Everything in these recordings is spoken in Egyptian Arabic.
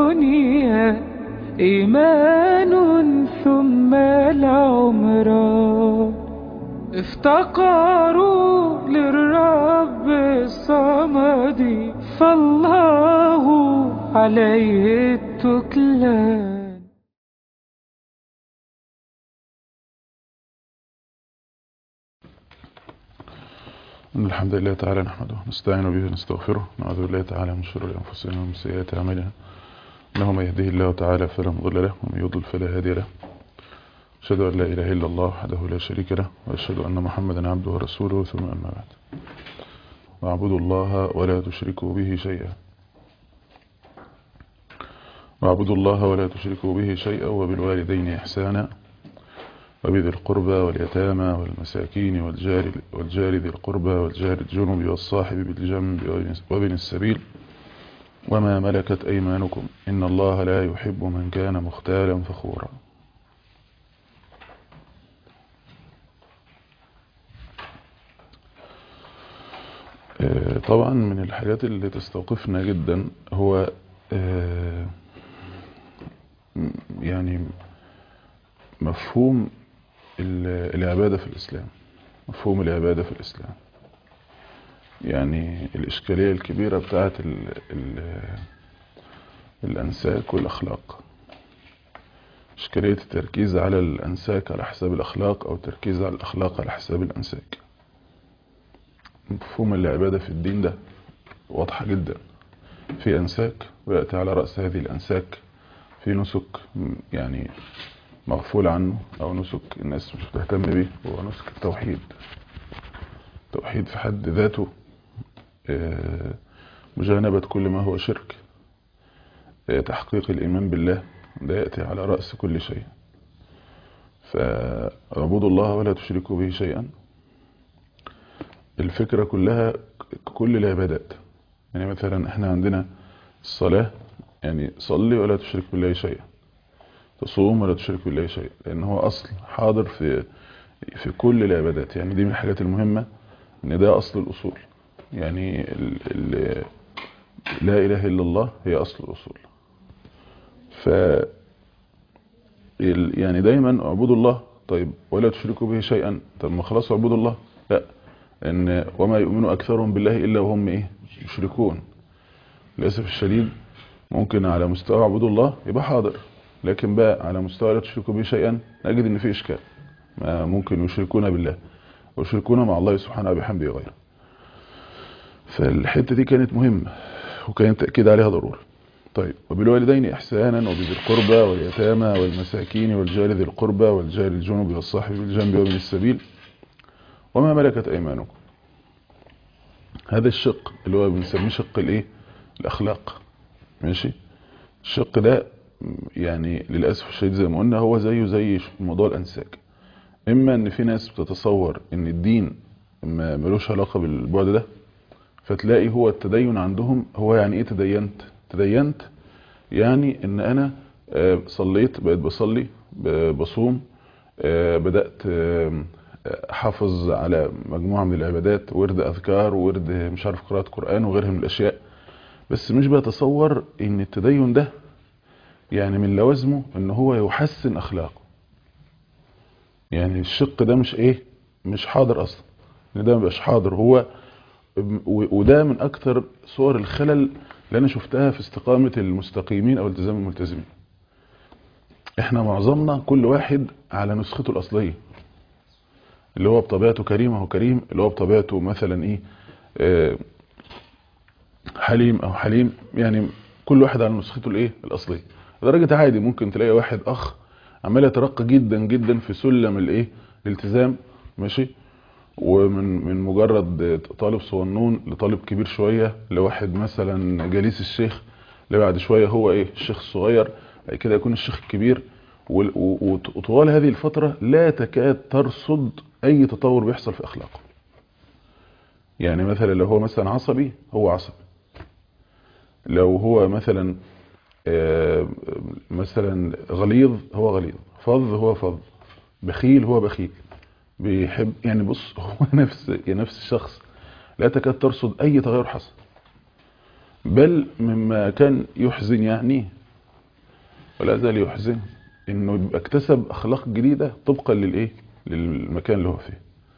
الدنيا إيمان ثم العمران افتقروا للرب الصمد فالله عليه التكلان إن الحمد لله تعالى نحمده ونستعين به ونستغفره نعوذ بالله تعالى من شرور أنفسنا ومن سيئات أعمالنا إنه من يهده الله تعالى فلا مضل له ومن يضلل فلا هادي له أشهد أن لا إله إلا الله وحده لا شريك له وأشهد أن محمدا عبده ورسوله ثم أما بعد واعبدوا الله ولا تشركوا به شيئا واعبدوا الله ولا تشركوا به شيئا وبالوالدين إحسانا وبذي القربى واليتامى والمساكين والجار, والجار ذي القربى والجار الجنب والصاحب بالجنب وابن السبيل وما ملكت أيمانكم إن الله لا يحب من كان مختالا فخورا طبعا من الحاجات اللي تستوقفنا جدا هو يعني مفهوم العبادة في الإسلام مفهوم العبادة في الإسلام يعني الإشكالية الكبيرة بتاعت ال ال الأنساك والأخلاق إشكالية التركيز على الأنساك على حساب الأخلاق أو التركيز على الأخلاق على حساب الأنساك مفهوم العبادة في الدين ده واضحة جدا في أنساك ويأتي على رأس هذه الأنساك في نسك يعني مغفول عنه أو نسك الناس مش بتهتم به هو نسك التوحيد التوحيد في حد ذاته مجانبة كل ما هو شرك تحقيق الإيمان بالله ده يأتي على رأس كل شيء فاعبدوا الله ولا تشركوا به شيئا الفكرة كلها كل العبادات يعني مثلا احنا عندنا الصلاة يعني صلي ولا تشرك بالله شيئا تصوم ولا تشرك بالله شيئا لان هو اصل حاضر في في كل العبادات يعني دي من الحاجات المهمة ان ده اصل الاصول يعني ال ال لا اله الا الله هي اصل الاصول ف يعني دايما اعبدوا الله طيب ولا تشركوا به شيئا طب ما خلاص اعبدوا الله لا ان وما يؤمن اكثرهم بالله الا وهم ايه يشركون للاسف الشديد ممكن على مستوى اعبدوا الله يبقى حاضر لكن بقى على مستوى لا تشركوا به شيئا نجد ان في اشكال ما ممكن يشركون بالله ويشركون مع الله سبحانه وبحمده غيره فالحته دي كانت مهمه وكان تاكيد عليها ضروري طيب وبالوالدين احسانا وبذي القربى واليتامى والمساكين والجار ذي القربى والجار الجنب والصاحب بالجنب وابن السبيل وما ملكت ايمانكم هذا الشق اللي هو بنسميه شق الايه الاخلاق ماشي الشق ده يعني للاسف الشديد زي ما قلنا هو زيه زي موضوع الانساك اما ان في ناس بتتصور ان الدين ما ملوش علاقه بالبعد ده فتلاقي هو التدين عندهم هو يعني ايه تدينت تدينت يعني ان انا صليت بقيت بصلي بصوم بدات حافظ على مجموعة من العبادات ورد أذكار ورد مش عارف قراءة قرآن وغيرها من الأشياء بس مش بتصور ان التدين ده يعني من لوازمه ان هو يحسن أخلاقه يعني الشق ده مش ايه مش حاضر أصلا ان ده مبقاش حاضر هو وده من أكثر صور الخلل اللي أنا شفتها في استقامة المستقيمين أو التزام الملتزمين احنا معظمنا كل واحد على نسخته الأصلية اللي هو بطبيعته كريم هو كريم اللي هو بطبيعته مثلا ايه آه حليم او حليم يعني كل واحد على نسخته الايه الاصليه لدرجه عادي ممكن تلاقي واحد اخ عمال يترقى جدا جدا في سلم الايه الالتزام ماشي ومن من مجرد طالب صغنون لطالب كبير شويه لواحد مثلا جليس الشيخ لبعد شويه هو ايه الشيخ الصغير بعد كده يكون الشيخ الكبير وطوال هذه الفترة لا تكاد ترصد اي تطور بيحصل في اخلاقه يعني مثلا لو هو مثلا عصبي هو عصبي لو هو مثلا مثلا غليظ هو غليظ فظ هو فظ بخيل هو بخيل بيحب يعني بص هو نفس نفس الشخص لا تكاد ترصد اي تغير حصل بل مما كان يحزن يعني ولا زال يحزن انه يبقى اكتسب اخلاق جديده طبقا للايه للمكان اللي هو فيه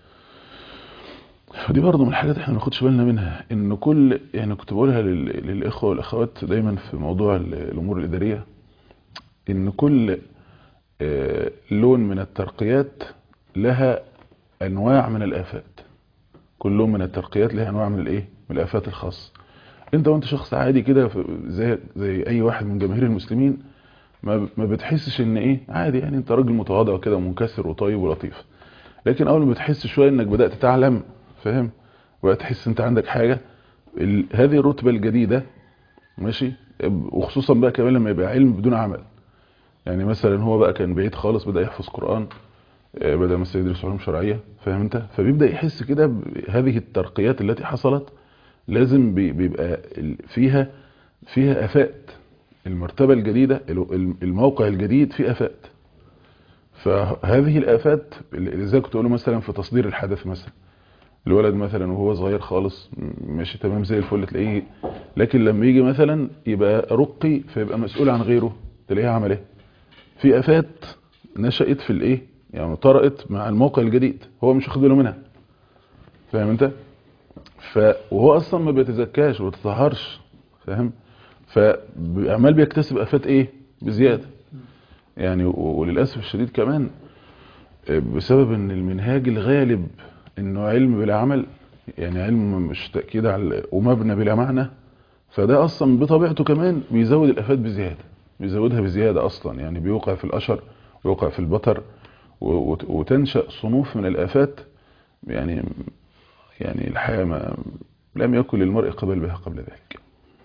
ودي برضه من الحاجات احنا ما ناخدش بالنا منها ان كل يعني كنت بقولها لل- للاخوه والاخوات دايما في موضوع ال- الامور الاداريه ان كل آه، لون من الترقيات لها انواع من الافات كل لون من الترقيات لها انواع من الايه من الافات الخاصه انت وانت شخص عادي كده ف- زي زي اي واحد من جماهير المسلمين ما ما بتحسش ان ايه عادي يعني انت راجل متواضع كده ومنكسر وطيب ولطيف لكن اول ما بتحس شويه انك بدات تعلم فاهم وبدات تحس انت عندك حاجه ال- هذه الرتبه الجديده ماشي وخصوصا بقى كمان لما يبقى علم بدون عمل يعني مثلا هو بقى كان بعيد خالص بدا يحفظ قران آه، بدا مثلا يدرس علوم شرعيه فاهم انت فبيبدا يحس كده بهذه الترقيات التي حصلت لازم بي- بيبقى ال- فيها فيها افات المرتبه الجديده ال- الموقع الجديد فيه افات فهذه الافات اللي زي كنت اقوله مثلا في تصدير الحدث مثلا الولد مثلا وهو صغير خالص م- ماشي تمام زي الفل تلاقيه لكن لما يجي مثلا يبقى رقي فيبقى مسؤول عن غيره تلاقيه عمل ايه في افات نشأت في الايه يعني طرقت مع الموقع الجديد هو مش واخد باله منها فاهم انت ف وهو اصلا ما بيتزكاش وما بيتطهرش فاهم فعمال بيكتسب افات ايه بزياده يعني و- وللاسف الشديد كمان آه، بسبب ان المنهاج الغالب انه علم بلا عمل يعني علم مش تاكيد على ومبنى بلا معنى فده اصلا بطبيعته كمان بيزود الافات بزياده بيزودها بزياده اصلا يعني بيوقع في الاشر ويوقع في البطر و- وت- وتنشا صنوف من الافات يعني يعني الحياه ما لم يكن للمرء قبل بها قبل ذلك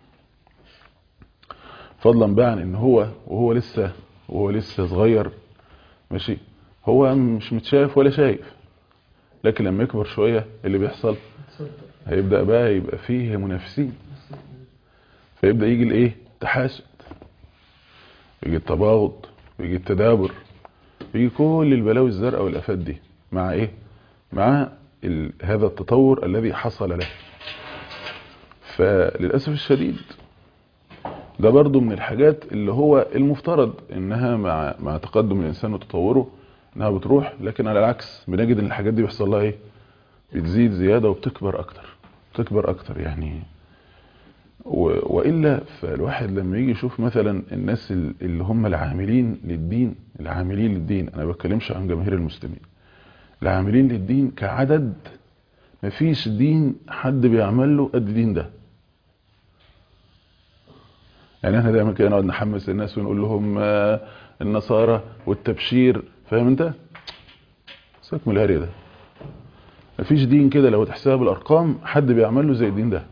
فضلا بقى عن ان هو وهو لسه وهو لسه صغير ماشي هو مش متشاف ولا شايف لكن لما يكبر شويه اللي بيحصل هيبدا بقى يبقى فيه منافسين فيبدا يجي الايه تحاسد يجي التباغض ويجي التدابر يجي كل البلاوي الزرقاء والافات دي مع ايه مع ال... هذا التطور الذي حصل له فللاسف الشديد ده برضو من الحاجات اللي هو المفترض انها مع مع تقدم الانسان وتطوره انها بتروح لكن على العكس بنجد ان الحاجات دي بيحصل لها ايه بتزيد زياده وبتكبر اكتر بتكبر اكتر يعني و... والا فالواحد لما يجي يشوف مثلا الناس ال- اللي هم العاملين للدين العاملين للدين انا ما بتكلمش عن جماهير المسلمين العاملين للدين كعدد مفيش دين حد بيعمل له قد الدين ده يعني احنا دايما كده نقعد نحمس الناس ونقول لهم آه، النصارى والتبشير فاهم انت سيبك من الهري ده مفيش دين كده لو تحسبها بالارقام حد بيعمل له زي الدين ده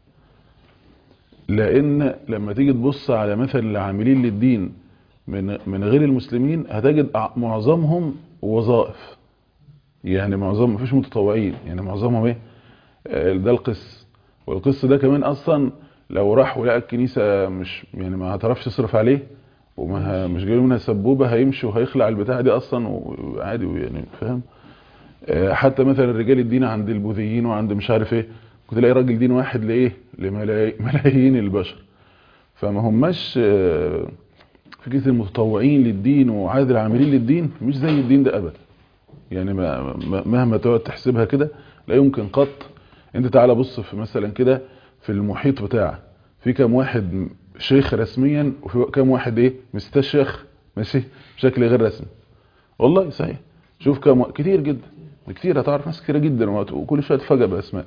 لان لما تيجي تبص على مثلا العاملين للدين من من غير المسلمين هتجد أع- معظمهم وظائف يعني معظم مفيش متطوعين يعني معظمهم ايه آه، ده القس والقس ده كمان اصلا لو راح ولقى الكنيسه مش يعني ما هتعرفش تصرف عليه وما ه- مش جاي منها سبوبه هيمشي وهيخلع البتاع دي اصلا وعادي يعني فاهم آه، حتى مثلا رجال الدين عند البوذيين وعند مش عارف ايه كنت تلاقي راجل دين واحد لايه لملايين البشر فما هماش آه، فكره المتطوعين للدين وعدد العاملين للدين مش زي الدين ده ابدا يعني ما ما- مهما تقعد تحسبها كده لا يمكن قط انت تعالى بص في مثلا كده في المحيط بتاعك في كام واحد شيخ رسميا وفي كام واحد ايه مستشيخ ماشي بشكل غير رسمي والله صحيح شوف كام وا- كتير جدا كتير هتعرف ناس كتير جدا وكل شويه تفاجئ باسماء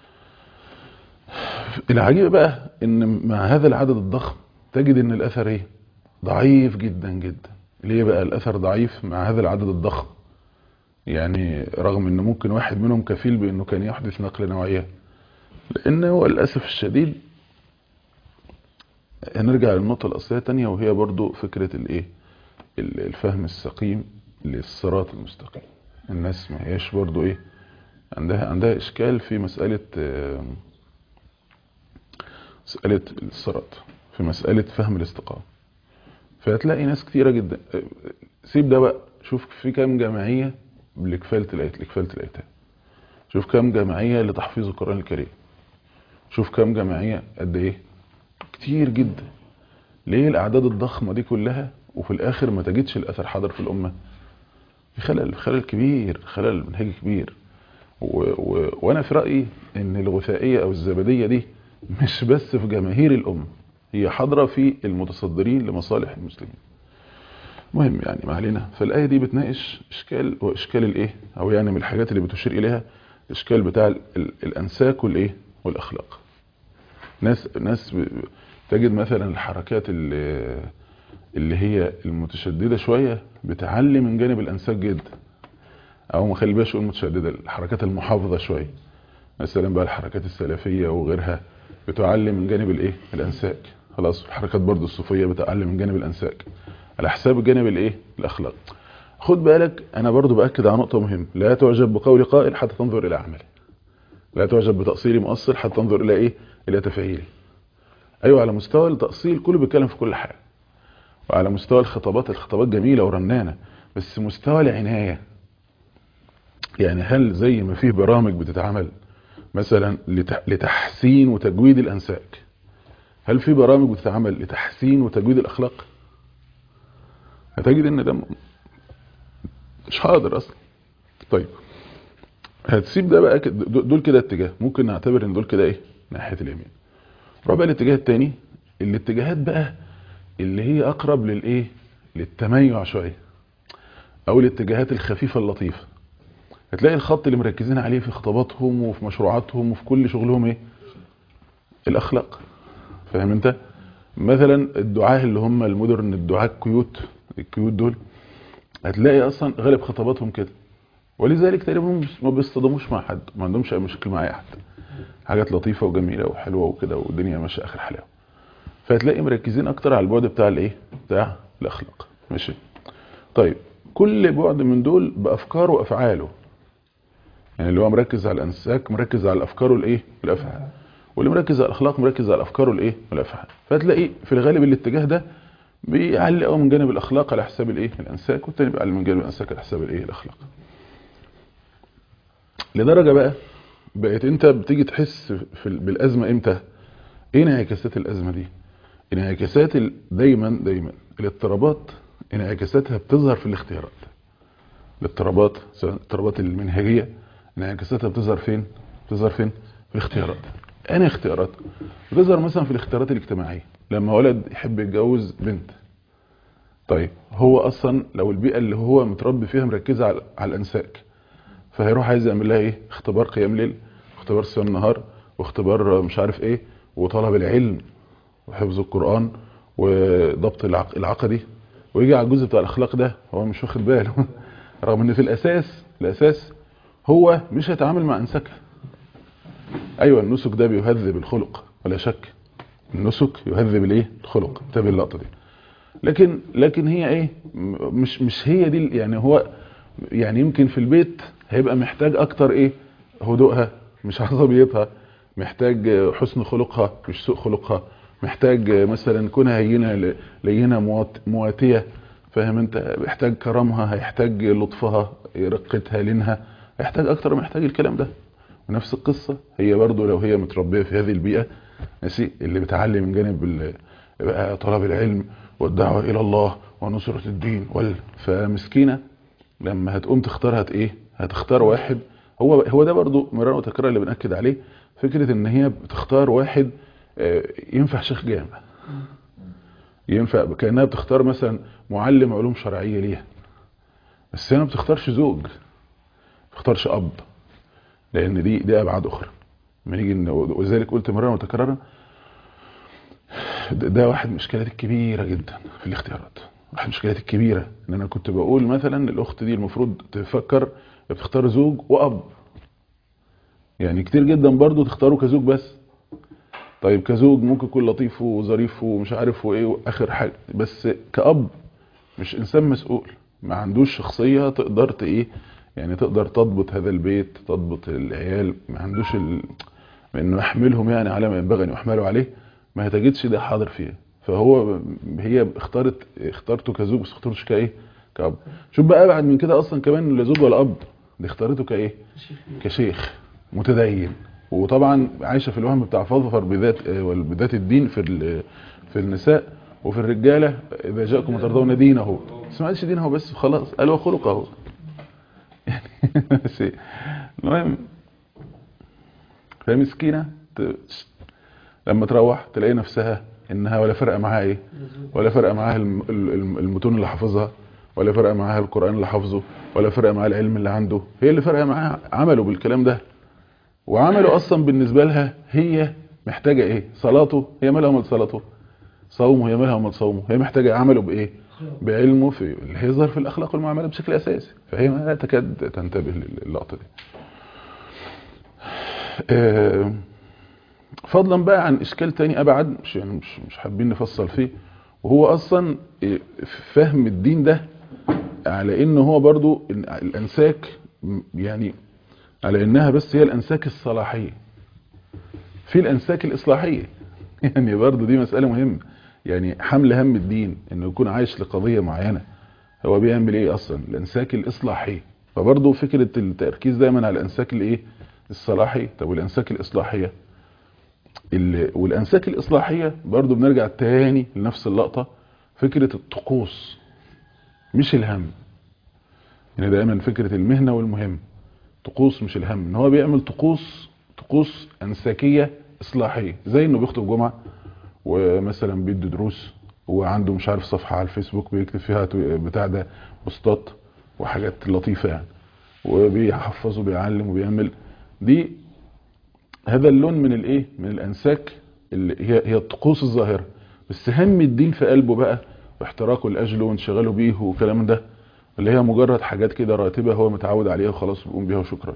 العجيب بقى ان مع هذا العدد الضخم تجد ان الاثر ايه ضعيف جدا جدا ليه بقى الاثر ضعيف مع هذا العدد الضخم يعني رغم ان ممكن واحد منهم كفيل بانه كان يحدث نقله نوعيه لان هو للاسف الشديد هنرجع للنقطه الاصليه تانية وهي برضو فكره الايه ال- الفهم السقيم للصراط المستقيم الناس ما هياش برضو ايه عندها عندها اشكال في مساله آه، مساله الصراط في مساله فهم الاستقامه فهتلاقي ناس كتيره جدا آه، سيب ده بقى شوف في كام جمعيه لكفاله الايات لكفاله الايتام شوف كام جمعيه لتحفيظ القران الكريم شوف كام جمعيه قد ايه كتير جدا ليه الاعداد الضخمه دي كلها وفي الاخر ما تجدش الاثر حاضر في الامه في خلل خلل كبير خلل منهجي كبير و و وانا في رايي ان الغثائيه او الزبديه دي مش بس في جماهير الامه هي حاضره في المتصدرين لمصالح المسلمين مهم يعني ما علينا فالايه دي بتناقش اشكال واشكال الايه او يعني من الحاجات اللي بتشير اليها الاشكال بتاع ال ال الانساك والايه والاخلاق ناس ناس ب- تجد مثلا الحركات اللي اللي هي المتشدده شويه بتعلي من جانب الانساك جدا او ما خلي بالش اقول متشدده الحركات المحافظه شويه مثلا بقى الحركات السلفيه وغيرها بتعلي من جانب الايه الانساك خلاص الحركات برضو الصوفيه بتعلي من جانب الانساك على حساب جانب الايه الاخلاق خد بالك انا برضو باكد على نقطه مهمه لا تعجب بقول قائل حتى تنظر الى عمله لا تعجب بتاصيل مؤصل حتى تنظر الى ايه الى تفعيله ايوه على مستوى التاصيل كله بيتكلم في كل حاجه وعلى مستوى الخطابات الخطابات جميله ورنانه بس مستوى العنايه يعني هل زي ما فيه برامج بتتعمل مثلا لت- لتحسين وتجويد الانساك هل في برامج بتتعمل لتحسين وتجويد الاخلاق هتجد ان ده م- مش حاضر اصلا طيب هتسيب ده بقى كده- دول كده اتجاه ممكن نعتبر ان دول كده ايه ناحيه اليمين نروح بقى الاتجاه التاني الاتجاهات بقى اللي هي اقرب للايه للتميع شويه او الاتجاهات الخفيفه اللطيفه هتلاقي الخط اللي مركزين عليه في خطاباتهم وفي مشروعاتهم وفي كل شغلهم ايه الاخلاق فاهم انت مثلا الدعاه اللي هم المودرن الدعاه الكيوت الكيوت دول هتلاقي اصلا غالب خطاباتهم كده ولذلك تقريبا هم ما بيصطدموش مع حد ما عندهمش اي مشكله مع اي حد حاجات لطيفه وجميله وحلوه وكده والدنيا ماشيه اخر حلاوه فهتلاقي مركزين اكتر على البعد بتاع الايه بتاع الاخلاق ماشي طيب كل بعد من دول بافكاره وافعاله يعني اللي هو مركز على الانساك مركز على الافكار والايه والافعال واللي مركز على الاخلاق مركز على الافكار والايه والافعال فتلاقي في الغالب الاتجاه ده بيعلي قوي من جانب الاخلاق على حساب الايه الانساك والتاني بيعلي من جانب الانساك على حساب الايه الاخلاق لدرجه بقى بقيت انت بتيجي تحس في ال- بالازمه امتى ايه انعكاسات الازمه دي انعكاسات ال- دايما دايما الاضطرابات انعكاساتها بتظهر في الاختيارات الاضطرابات سواء الاضطرابات المنهجيه انعكاساتها بتظهر فين بتظهر فين في الاختيارات انا اختيارات بتظهر مثلا في الاختيارات الاجتماعيه لما ولد يحب يتجوز بنت طيب هو اصلا لو البيئه اللي هو متربي فيها مركزه على, على الانساك فهيروح عايز يعمل لها ايه اختبار قيام ليل واختبار صيام نهار واختبار مش عارف ايه وطلب العلم وحفظ القران وضبط العق... العقدي ويجي على الجزء بتاع الاخلاق ده هو مش واخد باله رغم ان في الاساس الاساس هو مش هيتعامل مع انسكه ايوه النسك ده بيهذب الخلق ولا شك النسك يهذب الايه الخلق انتبه اللقطه دي لكن لكن هي ايه م- مش مش هي دي ال- يعني هو يعني يمكن في البيت هيبقى محتاج اكتر ايه هدوءها مش عصبيتها محتاج حسن خلقها مش سوء خلقها محتاج مثلا كونها هينه ل- لينه موات- مواتيه فاهم انت محتاج كرمها هيحتاج لطفها رقتها لينها هيحتاج اكتر محتاج الكلام ده ونفس القصه هي برضو لو هي متربيه في هذه البيئه ماشي اللي بتعلي من جانب ال- بقى طلب العلم والدعوه الى الله ونصره الدين وال فمسكينه لما هتقوم تختار هت ايه هتختار واحد هو هو ده برضو مرارا وتكرارا اللي بنأكد عليه فكرة ان هي بتختار واحد آه، ينفع شيخ جامع ينفع كأنها بتختار مثلا معلم علوم شرعية ليها بس هي ما بتختارش زوج ما بتختارش اب لان دي دي ابعاد اخرى لما نيجي ن- ولذلك قلت مرارا وتكرارا ده ده واحد من الاشكالات الكبيره جدا في الاختيارات واحد من الاشكالات الكبيره ان انا كنت بقول مثلا الاخت دي المفروض تفكر بتختار زوج واب يعني كتير جدا برضو تختاروا كزوج بس طيب كزوج ممكن يكون لطيف وظريف ومش عارف وايه واخر حاجه بس كاب مش انسان مسؤول ما عندوش شخصيه تقدر ت- ايه يعني تقدر تضبط هذا البيت تضبط العيال ما عندوش ال... انه يحملهم يعني على ما ينبغي ان يحملوا عليه ما هتجدش ده حاضر فيها فهو هي اختارت اختارته كزوج بس اختارتش كايه كاب شوف بقى ابعد من كده اصلا كمان لا زوج ولا اب دي اختارته كايه كشيخ متدين وطبعا عايشه في الوهم بتاع فظفر بذات آه، بذات الدين في ال- في النساء وفي الرجالة إذا جاءكم ترضون دينه بس ما قالش دينه بس خلاص قال وخلقه يعني بس المهم فهي مسكينة ت- لما تروح تلاقي نفسها انها ولا فرق معاها ايه ولا فرق معاها الم- الم- المتون اللي حافظها ولا فرق معاها القرآن اللي حافظه ولا فرق معاها العلم اللي عنده هي اللي فرق معاها عمله بالكلام ده وعمله اصلا بالنسبة لها هي محتاجة ايه صلاته هي مالها ومال صلاته صومه هي مالها ومال صومه هي محتاجة عمله بايه بعلمه في اللي هيظهر في الاخلاق والمعاملات بشكل اساسي فهي لا تكاد تنتبه للقطة دي آه، فضلا بقى عن اشكال تاني ابعد مش يعني مش مش حابين نفصل فيه وهو اصلا إيه، فهم الدين ده على انه هو برضو إن الانساك م- يعني على انها بس هي الانساك الصلاحية في الانساك الاصلاحية يعني برضو دي مسألة مهمة يعني حمل هم الدين انه يكون عايش لقضية معينة هو بيعمل ايه اصلا الانساك الاصلاحية فبرضو فكرة التركيز دايما على الانساك الايه الصلاحي طب والانساك الاصلاحية ال- والانساك الاصلاحية برضو بنرجع تاني لنفس اللقطة فكرة الطقوس مش الهم يعني دايما فكرة المهنة والمهم طقوس مش الهم ان هو بيعمل طقوس طقوس انساكية اصلاحية زي انه بيخطب جمعة ومثلا بيدي دروس وعنده مش عارف صفحة على الفيسبوك بيكتب فيها تو- بتاع ده بوستات وحاجات لطيفة يعني وبيحفظ وبيعلم وبيعمل دي هذا اللون من الايه من الانساك اللي هي هي الطقوس الظاهره بس هم الدين في قلبه بقى واحتراقه لاجله وانشغاله بيه والكلام ده اللي هي مجرد حاجات كده راتبه هو متعود عليها وخلاص بيقوم بيها وشكرا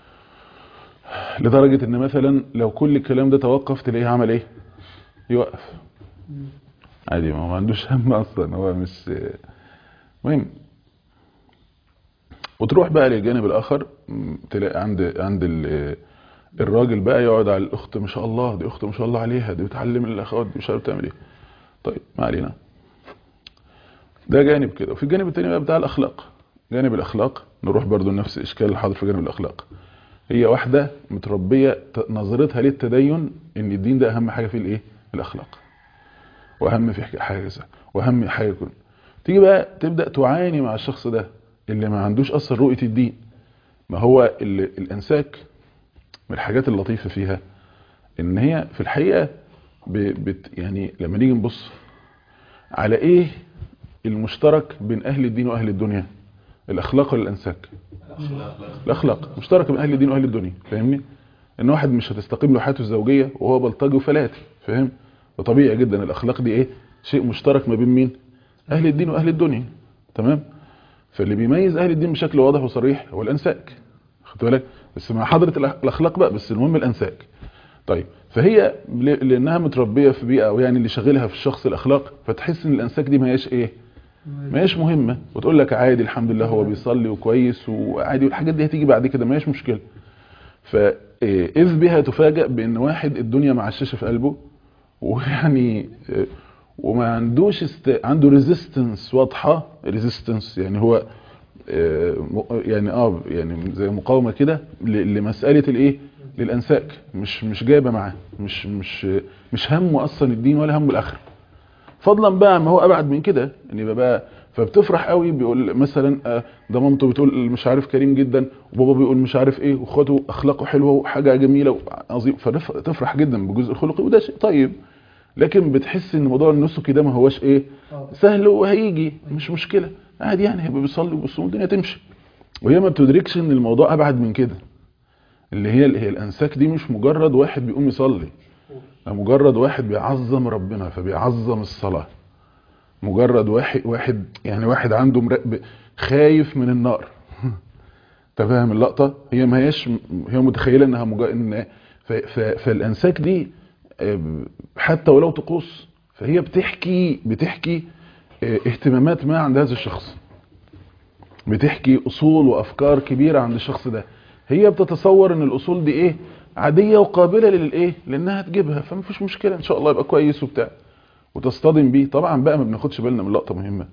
لدرجه ان مثلا لو كل الكلام ده توقف تلاقيه عمل ايه يوقف عادي ما هو ما عندوش هم اصلا هو مش مهم وتروح بقى للجانب الاخر م، تلاقي عند عند ال- الراجل بقى يقعد على الاخت ما شاء الله دي اخت ما شاء الله عليها دي بتعلم الاخوات دي مش عارف تعمل ايه طيب ما علينا ده جانب كده وفي الجانب التاني بقى بتاع الاخلاق جانب الاخلاق نروح برضو لنفس الاشكال اللي حاضر في جانب الاخلاق هي واحده متربيه ت- نظرتها للتدين ان الدين ده اهم حاجه فيه الايه الاخلاق واهم في حاجه حاجة كذا واهم حاجه يكون تيجي بقى تبدا تعاني مع الشخص ده اللي ما عندوش اصلا رؤيه الدين ما هو اللي الانساك من الحاجات اللطيفة فيها ان هي في الحقيقة ب- بت يعني لما نيجي نبص على ايه المشترك بين اهل الدين واهل الدنيا الاخلاق ولا الانساك الاخلاق مشترك بين اهل الدين واهل الدنيا فاهمني ان واحد مش هتستقيم له حياته الزوجية وهو بلطجي وفلاتي فاهم وطبيعي جدا الاخلاق دي ايه شيء مشترك ما بين مين اهل الدين واهل الدنيا تمام فاللي بيميز اهل الدين بشكل واضح وصريح هو الانساك خدت بالك بس مع حضرة الأخ- الاخلاق بقى بس المهم الانساك طيب فهي ل- لانها متربيه في بيئه او يعني اللي شاغلها في الشخص الاخلاق فتحس ان الانساك دي ما هياش ايه ما هياش مهمه وتقول لك عادي الحمد لله هو بيصلي وكويس وعادي والحاجات دي هتيجي بعد كده ما هياش مشكله فاذ بها تفاجأ بان واحد الدنيا معششه في قلبه ويعني آه، وما عندوش است... عنده ريزيستنس واضحه ريزيستنس يعني هو آه، م- يعني اه يعني زي مقاومه كده ل- لمساله الايه للانساك مش مش جايبه معاه مش مش مش همه اصلا الدين ولا همه الاخره فضلا بقى ما هو ابعد من كده ان يبقى بقى فبتفرح قوي بيقول مثلا آه، ده مامته بتقول مش عارف كريم جدا وبابا بيقول مش عارف ايه واخواته اخلاقه حلوه وحاجه جميله وعظيم فتفرح جدا بالجزء الخلقي وده شيء طيب لكن بتحس ان موضوع النسك ده ما هوش ايه سهل وهيجي مش مشكله عادي يعني هيبقى بيصلي وبيصوم الدنيا تمشي وهي ما بتدركش ان الموضوع ابعد من كده اللي هي اللي هي الانساك دي مش مجرد واحد بيقوم يصلي ده مجرد واحد بيعظم ربنا فبيعظم الصلاه مجرد واحد واحد يعني واحد عنده مراقب خايف من النار انت فاهم اللقطه هي ما هياش هي متخيله انها مجرد ان ف- ف- فالانساك دي آه، حتى ولو طقوس فهي بتحكي بتحكي آه، اهتمامات ما عند هذا الشخص بتحكي اصول وافكار كبيره عند الشخص ده هي بتتصور ان الاصول دي ايه عاديه وقابله للايه لانها تجيبها فمفيش مشكله ان شاء الله يبقى كويس وبتاع وتصطدم بيه طبعا بقى ما بناخدش بالنا من لقطه مهمه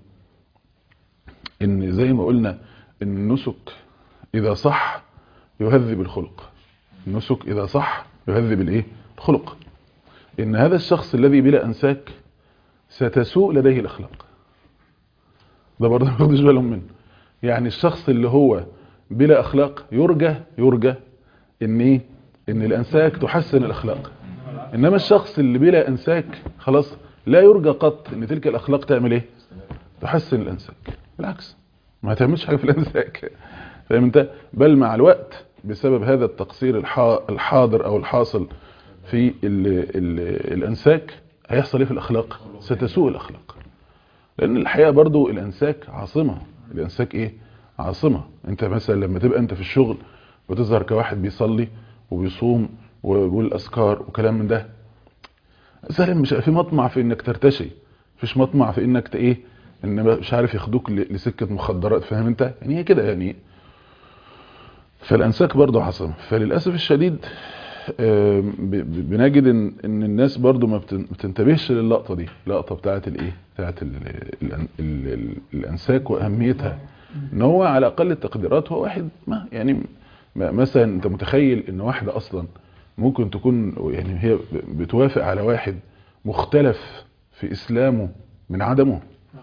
ان زي ما قلنا ان النسك اذا صح يهذب الخلق النسك اذا صح يهذب الايه الخلق ان هذا الشخص الذي بلا انساك ستسوء لديه الاخلاق ده برضه ما تاخدوش بالهم منه يعني الشخص اللي هو بلا اخلاق يرجى يرجى ان ايه ان الانساك تحسن الاخلاق انما الشخص اللي بلا انساك خلاص لا يرجى قط ان تلك الاخلاق تعمل ايه تحسن الانساك بالعكس ما تعملش حاجه في الانساك فاهم انت بل مع الوقت بسبب هذا التقصير الحا- الحاضر او الحاصل في ال ال الانساك هيحصل ايه في الاخلاق ستسوء الاخلاق لان الحقيقه برضو الانساك عاصمه الانساك ايه عاصمه انت مثلا لما تبقى انت في الشغل وتظهر كواحد بيصلي وبيصوم ويقول اذكار وكلام من ده سهل مش في مطمع في انك ترتشي مفيش مطمع في انك ت- ايه ان مش عارف ياخدوك ل- لسكه مخدرات فاهم انت يعني هي كده يعني فالانساك برضو عاصمه فللاسف الشديد آم، ب- ب- بنجد ان ان الناس برضو ما بتن- بتنتبهش للقطه دي اللقطه بتاعه الايه بتاعه ال- ال- ال- ال- الانساك واهميتها ان هو على اقل التقديرات هو واحد ما يعني م- مثلا انت متخيل ان واحده اصلا ممكن تكون يعني هي ب- بتوافق على واحد مختلف في اسلامه من عدمه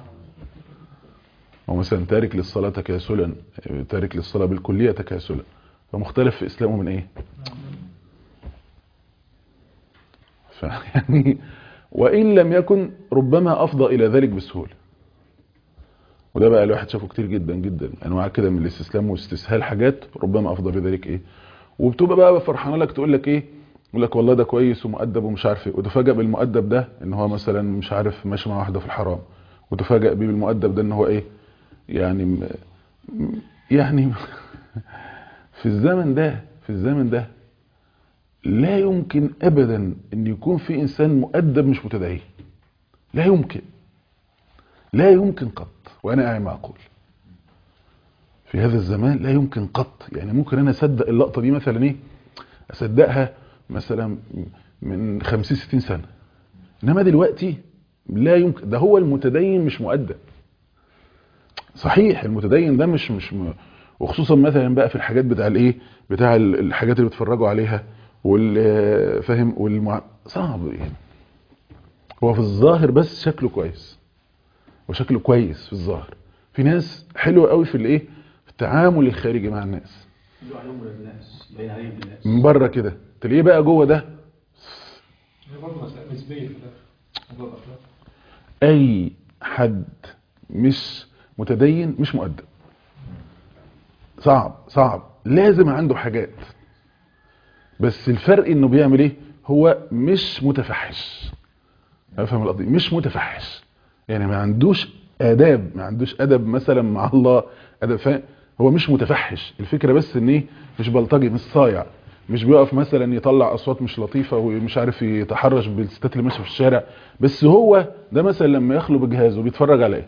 هو مثلا تارك للصلاه تكاسلا تارك للصلاه بالكليه تكاسلا فمختلف في اسلامه من ايه فيعني وإن لم يكن ربما أفضى إلى ذلك بسهولة وده بقى الواحد شافه كتير جدا جدا أنواع كده من الاستسلام واستسهال حاجات ربما أفضى بذلك إيه وبتبقى بقى فرحانة لك تقول لك إيه يقول لك والله ده كويس ومؤدب ومش عارف ايه وتفاجئ بالمؤدب ده ان هو مثلا مش عارف ماشي مع واحده في الحرام وتفاجئ بيه بالمؤدب ده ان هو ايه يعني م- م- يعني في الزمن ده في الزمن ده لا يمكن ابدا ان يكون في انسان مؤدب مش متدين لا يمكن لا يمكن قط وانا قاعد ما اقول في هذا الزمان لا يمكن قط يعني ممكن انا اصدق اللقطه دي مثلا ايه اصدقها مثلا من 50 60 سنه انما دلوقتي لا يمكن ده هو المتدين مش مؤدب صحيح المتدين ده مش مش م... وخصوصا مثلا بقى في الحاجات بتاع الايه بتاع ال- الحاجات اللي بيتفرجوا عليها وال فاهم والمع... صعب يعني هو في الظاهر بس شكله كويس وشكله كويس في الظاهر في ناس حلوه قوي في الايه في التعامل الخارجي مع الناس يقولوا عليهم ولاد الناس باين عليهم الناس من بره كده تلاقيه بقى جوه ده هي برضه مسألة نسبية في الآخر موضوع الأخلاق اي حد مش متدين مش مؤدب صعب صعب لازم عنده حاجات بس الفرق انه بيعمل ايه هو مش متفحش افهم القضيه مش متفحش يعني ما عندوش اداب ما عندوش ادب مثلا مع الله ادب فاهم هو مش متفحش الفكره بس ان ايه مش بلطجي مش صايع مش بيقف مثلا يطلع اصوات مش لطيفه ومش عارف يتحرش بالستات اللي ماشيه في الشارع بس هو ده مثلا لما يخلو بجهازه بيتفرج على ايه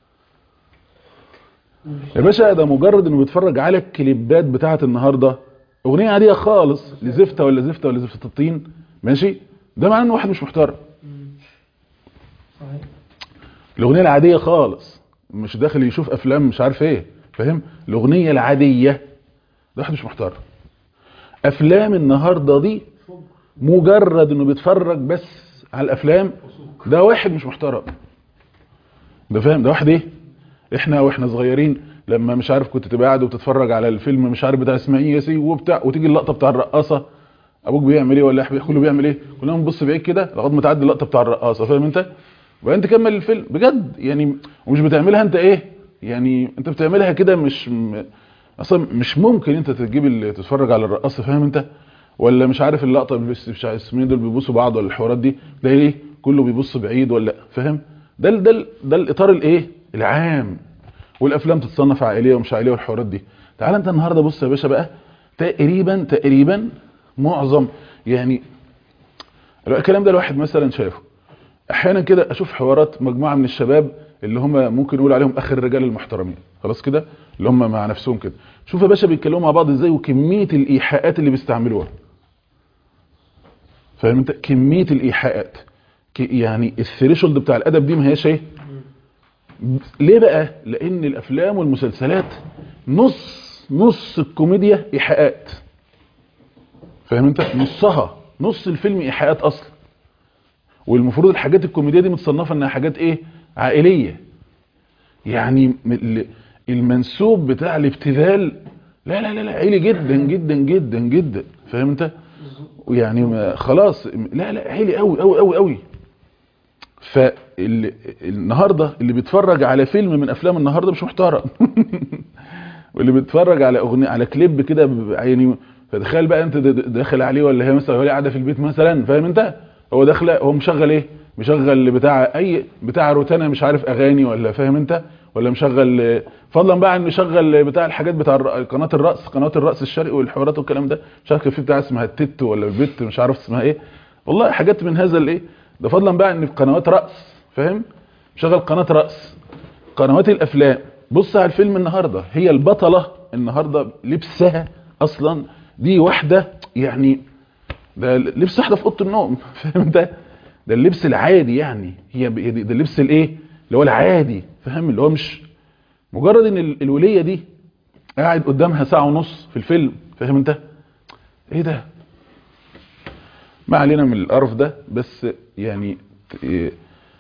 يا باشا ده مجرد انه بيتفرج على الكليبات بتاعه النهارده اغنيه عاديه خالص لزفته ولا زفته ولا زفته الطين ماشي ده معناه انه واحد مش محترم صحيح الاغنيه العاديه خالص مش داخل يشوف افلام مش عارف ايه فاهم الاغنيه العاديه ده واحد مش محترم افلام النهارده دي مجرد انه بيتفرج بس على الافلام ده واحد مش محترم ده فاهم ده واحد ايه احنا واحنا صغيرين لما مش عارف كنت تبقى قاعد وتتفرج على الفيلم مش عارف بتاع اسماعيل ياسين وبتاع وتيجي اللقطه بتاع الرقاصه ابوك بيعمل ايه ولا احنا كله بيعمل ايه كلنا بنبص بعيد كده لغايه ما تعدي اللقطه بتاع الرقاصه فاهم انت وبعدين تكمل الفيلم بجد يعني ومش بتعملها انت ايه يعني انت بتعملها كده مش م... اصلا مش ممكن انت تجيب اللي تتفرج على الرقاصه فاهم انت ولا مش عارف اللقطه بس مش عارف اسمين دول بيبصوا بعض ولا الحوارات دي ده ايه كله بيبص بعيد ولا فاهم ده ال- ده ال- ده الاطار الايه العام والافلام تتصنف عائليه ومش عائليه والحوارات دي تعال انت النهارده بص يا باشا بقى تقريبا تقريبا معظم يعني الكلام ده الواحد مثلا شايفه احيانا كده اشوف حوارات مجموعه من الشباب اللي هم ممكن نقول عليهم اخر الرجال المحترمين خلاص كده اللي هم مع نفسهم كده شوف يا باشا بيتكلموا مع بعض ازاي وكميه الايحاءات اللي بيستعملوها فاهم انت كميه الايحاءات ك- يعني الثريشولد بتاع الادب دي ما هياش ايه ليه بقى لان الافلام والمسلسلات نص نص الكوميديا ايحاءات فاهم انت نصها نص الفيلم ايحاءات اصلا والمفروض الحاجات الكوميديه دي متصنفه انها حاجات ايه عائليه يعني م- ال- المنسوب بتاع الابتذال لا لا لا لا عالي جدا جدا جدا جدا فاهم انت يعني ما- خلاص لا لا عالي قوي قوي قوي قوي فالنهارده اللي بيتفرج على فيلم من افلام النهارده مش محترم واللي بيتفرج على اغنيه على كليب كده ب- يعني فتخيل بقى انت د- د- داخل عليه ولا هي مثلا وهي قاعده في البيت مثلا فاهم انت هو داخله هو مشغل ايه مشغل بتاع اي بتاع روتانا مش عارف اغاني ولا فاهم انت ولا مشغل فضلا بقى عن مشغل بتاع الحاجات بتاع الر- قناه الرقص قناه الرقص الشرقي والحوارات والكلام ده مش عارف كان في بتاع اسمها التت ولا البت مش عارف اسمها ايه والله حاجات من هذا الايه ده فضلا بقى ان في قنوات رقص فاهم مشغل قناه رقص قنوات الافلام بص على الفيلم النهارده هي البطله النهارده لبسها اصلا دي واحده يعني ده لبس واحده في اوضه النوم فاهم انت ده اللبس العادي يعني هي ب- هي دي- ده اللبس الايه اللي هو العادي فاهم اللي هو مش مجرد ان ال- الوليه دي قاعد قدامها ساعه ونص في الفيلم فاهم انت ايه ده ما علينا من القرف ده بس يعني إيه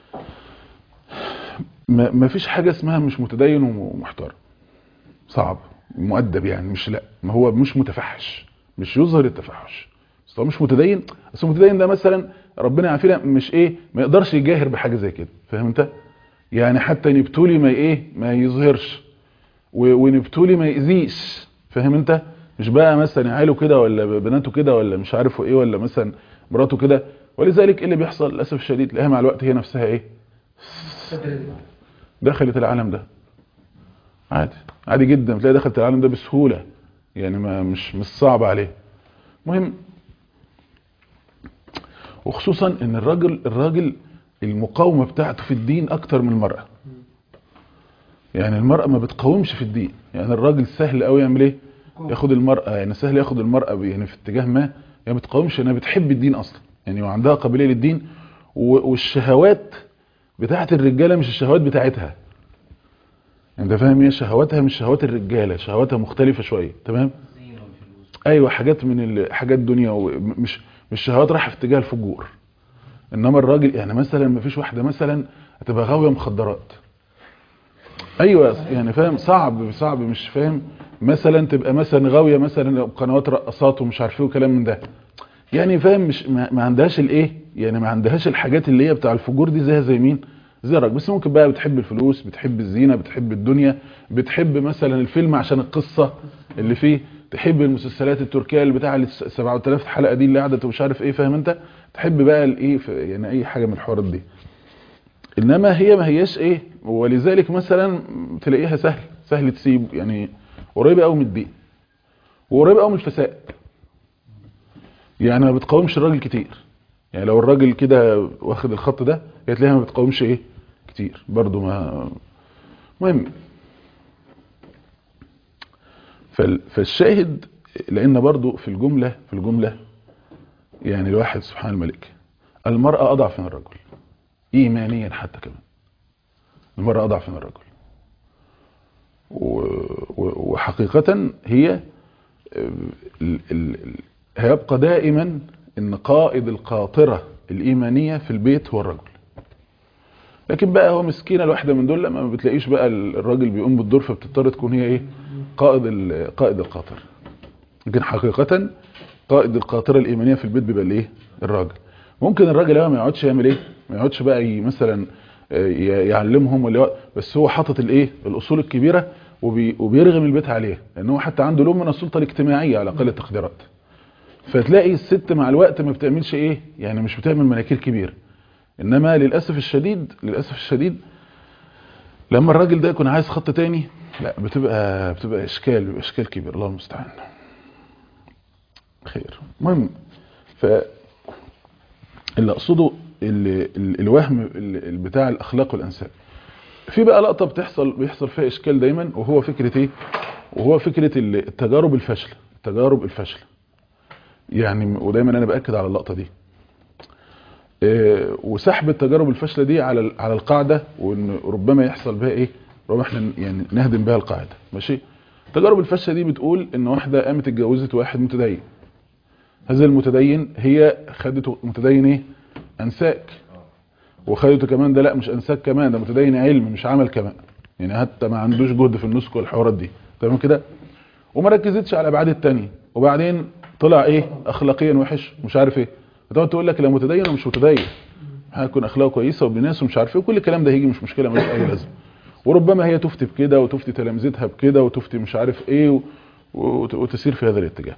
ما ما فيش حاجة اسمها مش متدين ومحترم صعب مؤدب يعني مش لا ما هو مش متفحش مش يظهر التفحش بس هو مش متدين بس المتدين ده مثلا ربنا يعافينا مش ايه ما يقدرش يجاهر بحاجة زي كده فاهم انت يعني حتى نبتولي ما ايه ما يظهرش و- ونبتولي ما يأذيش فاهم انت مش بقى مثلا عياله كده ولا بناته كده ولا مش عارفه ايه ولا مثلا مراته كده ولذلك ايه اللي بيحصل للاسف الشديد تلاقيها مع الوقت هي نفسها ايه دخلت العالم ده عادي عادي جدا تلاقي دخلت العالم ده بسهولة يعني ما مش مش صعب عليه مهم وخصوصا ان الراجل الراجل المقاومة بتاعته في الدين اكتر من المرأة يعني المرأة ما بتقاومش في الدين يعني الراجل سهل قوي يعمل ايه ياخد المرأة يعني سهل ياخد المرأة ب- يعني في اتجاه ما هي ما بتقاومش انها بتحب الدين اصلا يعني وعندها قابلية للدين و- والشهوات بتاعت الرجالة مش الشهوات بتاعتها انت فاهم ايه شهواتها مش شهوات الرجالة شهواتها مختلفة شوية تمام ايوه حاجات من ال- حاجات دنيا ومش مش شهوات رايحه في اتجاه الفجور انما الراجل يعني مثلا ما فيش واحده مثلا هتبقى غاويه مخدرات ايوه يعني فاهم صعب صعب مش فاهم مثلا تبقى مثلا غاويه مثلا قنوات رقصات ومش عارف ايه وكلام من ده يعني فاهم مش ما, ما عندهاش الايه يعني ما عندهاش الحاجات اللي هي بتاع الفجور دي زيها زي مين زي الراجل بس ممكن بقى بتحب الفلوس بتحب الزينه بتحب الدنيا بتحب مثلا الفيلم عشان القصه اللي فيه تحب المسلسلات التركيه اللي بتاع ال 7000 حلقه دي اللي قعدت ومش عارف ايه فاهم انت تحب بقى الايه ف- يعني اي حاجه من الحوارات دي انما هي ما هياش ايه ولذلك مثلا تلاقيها سهل سهل تسيب يعني قريبه قوي من الدين وقريبه قوي من الفساد يعني ما بتقاومش الراجل كتير يعني لو الراجل كده واخد الخط ده هتلاقيها ما بتقاومش ايه كتير برضو ما مهم فال- فالشاهد لان برضو في الجملة في الجملة يعني الواحد سبحان الملك المرأة اضعف من الرجل ايمانيا حتى كمان المرأة اضعف من الرجل و- و- وحقيقة هي ال- ال- ال- هيبقى دائما ان قائد القاطرة الايمانية في البيت هو الرجل لكن بقى هو مسكينه الواحده من دول لما ما بتلاقيش بقى الراجل بيقوم بالدور فبتضطر تكون هي ايه قائد ال- قائد القاطر لكن حقيقه قائد القاطره الايمانيه في البيت بيبقى الايه الراجل ممكن الراجل هو ما يقعدش يعمل ايه ما يقعدش بقى ي- مثلا آه، ي- يعلمهم ولا يقعد- بس هو حاطط الايه الاصول الكبيره وبي وبيرغم البيت عليها لان هو حتى عنده لون من السلطه الاجتماعيه على اقل التقديرات فتلاقي الست مع الوقت ما بتعملش ايه يعني مش بتعمل مناكير كبيره انما للاسف الشديد للاسف الشديد لما الراجل ده يكون عايز خط تاني لا بتبقى بتبقى اشكال بيبقى اشكال كبير الله المستعان خير المهم ف اللي اقصده ال- ال- الوهم ال- بتاع الاخلاق والانساب في بقى لقطه بتحصل بيحصل فيها اشكال دايما وهو فكره ايه وهو فكره ال- التجارب الفاشله التجارب الفاشله يعني ودايما انا باكد على اللقطه دي آه، وسحب التجارب الفاشله دي على ال- على القاعده وان ربما يحصل بها ايه ربما احنا ن- يعني نهدم بها القاعده ماشي التجارب الفاشله دي بتقول ان واحده قامت اتجوزت واحد متدين هذا المتدين هي خدته متدين ايه انساك وخدته كمان ده لا مش انساك كمان ده متدين علم مش عمل كمان يعني حتى ما عندوش جهد في النسك والحوارات دي تمام كده وما ركزتش على ابعاد التانية وبعدين طلع ايه اخلاقيا وحش مش عارف ايه فتقعد تقول لك لا متدين ومش متدين هيكون اخلاقه كويسه وابن ناس ومش عارف ايه وكل الكلام ده هيجي مش مشكله ملوش اي لازمه وربما هي تفتي بكده وتفتي تلامذتها بكده وتفتي مش عارف ايه و... وت- وتسير في هذا الاتجاه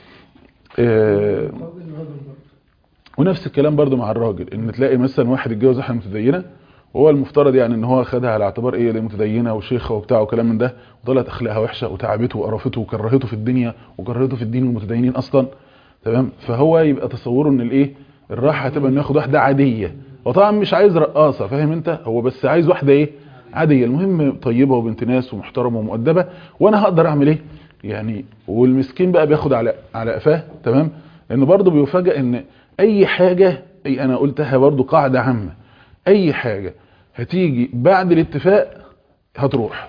آه، راجل راجل برضه ونفس الكلام برضو مع الراجل ان تلاقي مثلا واحد اتجوز واحده متدينه وهو المفترض يعني ان هو خدها على اعتبار ايه دي متدينه وشيخه وبتاع وكلام من ده وطلعت اخلاقها وحشه وتعبته وقرفته وكرهته في الدنيا وكرهته في الدين المتدينين اصلا تمام فهو يبقى تصوره ان الايه الراحه هتبقى انه ياخد واحده عاديه وطبعا مش عايز رقاصه فاهم انت هو بس عايز واحده ايه عاديه المهم طيبه وبنت ناس ومحترمه ومؤدبه وانا هقدر اعمل ايه يعني والمسكين بقى بياخد على على قفاه تمام لانه برضه بيفاجئ ان اي حاجه اي انا قلتها برضه قاعده عامه اي حاجه هتيجي بعد الاتفاق هتروح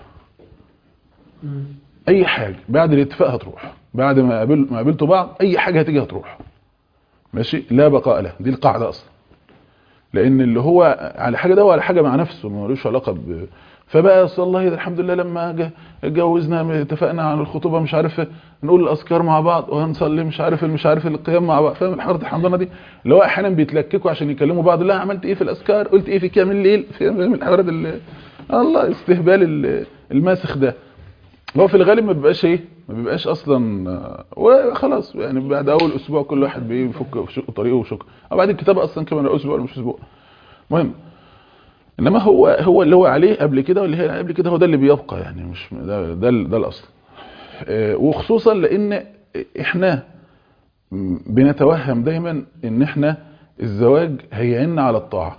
مم. اي حاجه بعد الاتفاق هتروح بعد ما قابل ما قابلتوا بعض اي حاجه هتيجي هتروح ماشي لا بقاء له دي القاعده اصلا لان اللي هو على حاجه ده وعلى حاجه مع نفسه ملوش علاقه ب فبقى أصل والله ده الحمد لله لما جه- اتجوزنا اتفقنا على الخطوبه مش عارف نقول الاذكار مع بعض وهنصلي مش عارف مش عارف القيام مع بعض فاهم الحوارات الحمضانه دي اللي هو احيانا بيتلككوا عشان يكلموا بعض لا عملت ايه في الاذكار قلت ايه في قيام الليل فاهم الحوارات اللي الله استهبال ال- الماسخ ده هو في الغالب ما بيبقاش ايه ما بيبقاش اصلا آه، وخلاص يعني بعد اول اسبوع كل واحد بيفك في شق طريقه وشق او بعد الكتابه اصلا كمان اسبوع ولا مش اسبوع المهم انما هو هو اللي هو عليه قبل كده واللي هي قبل كده هو ده اللي بيبقى يعني مش ده ده, ده الاصل آه، وخصوصا لان احنا م- بنتوهم دايما ان احنا الزواج هيعيننا على الطاعه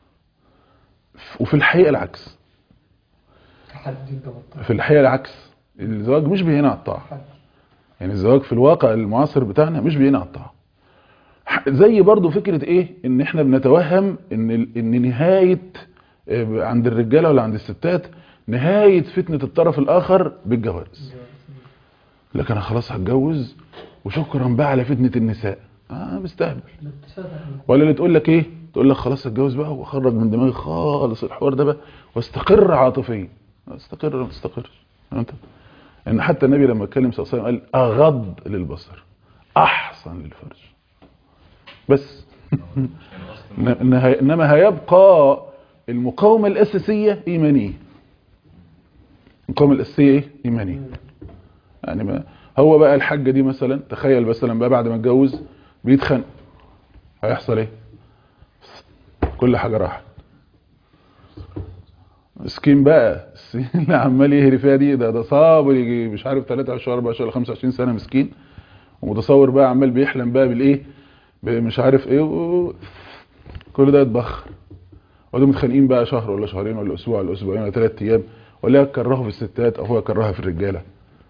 وفي الحقيقه العكس تحدي انت بطل في الحقيقه العكس الزواج مش بيعين على الطاعه تحدي يعني الزواج في الواقع المعاصر بتاعنا مش بيعين على الطاعه ح- زي برضو فكرة ايه ان احنا بنتوهم ان ال- ان نهاية آه، عند الرجالة ولا عند الستات نهاية فتنة الطرف الاخر بالجواز لكن انا خلاص هتجوز وشكرا بقى على فتنة النساء اه بستهبل ولا اللي تقول لك ايه تقول لك خلاص اتجوز بقى واخرج من دماغي خالص الحوار ده بقى واستقر عاطفيا استقر ولا ما تستقرش انت ان حتى النبي لما اتكلم صلى الله عليه وسلم قال اغض للبصر احسن للفرج بس إن هي- انما هيبقى المقاومه الاساسيه ايمانيه المقاومه الاساسيه ايه ايمانيه يعني ما هو بقى الحاجه دي مثلا تخيل مثلا بقى بعد ما اتجوز بيتخانق هيحصل ايه كل حاجه راحت مسكين بقى السنين اللي عمال يهري فيها دي ده ده صابر يجي مش عارف 23 24 ولا 25 سنه مسكين ومتصور بقى عمال بيحلم بقى بالايه مش عارف ايه و... كل ده يتبخر وده متخانقين بقى شهر ولا شهرين ولا اسبوع ولا اسبوعين ولا ثلاث ايام ولا يكرهوا في الستات او هو يكرهها في الرجاله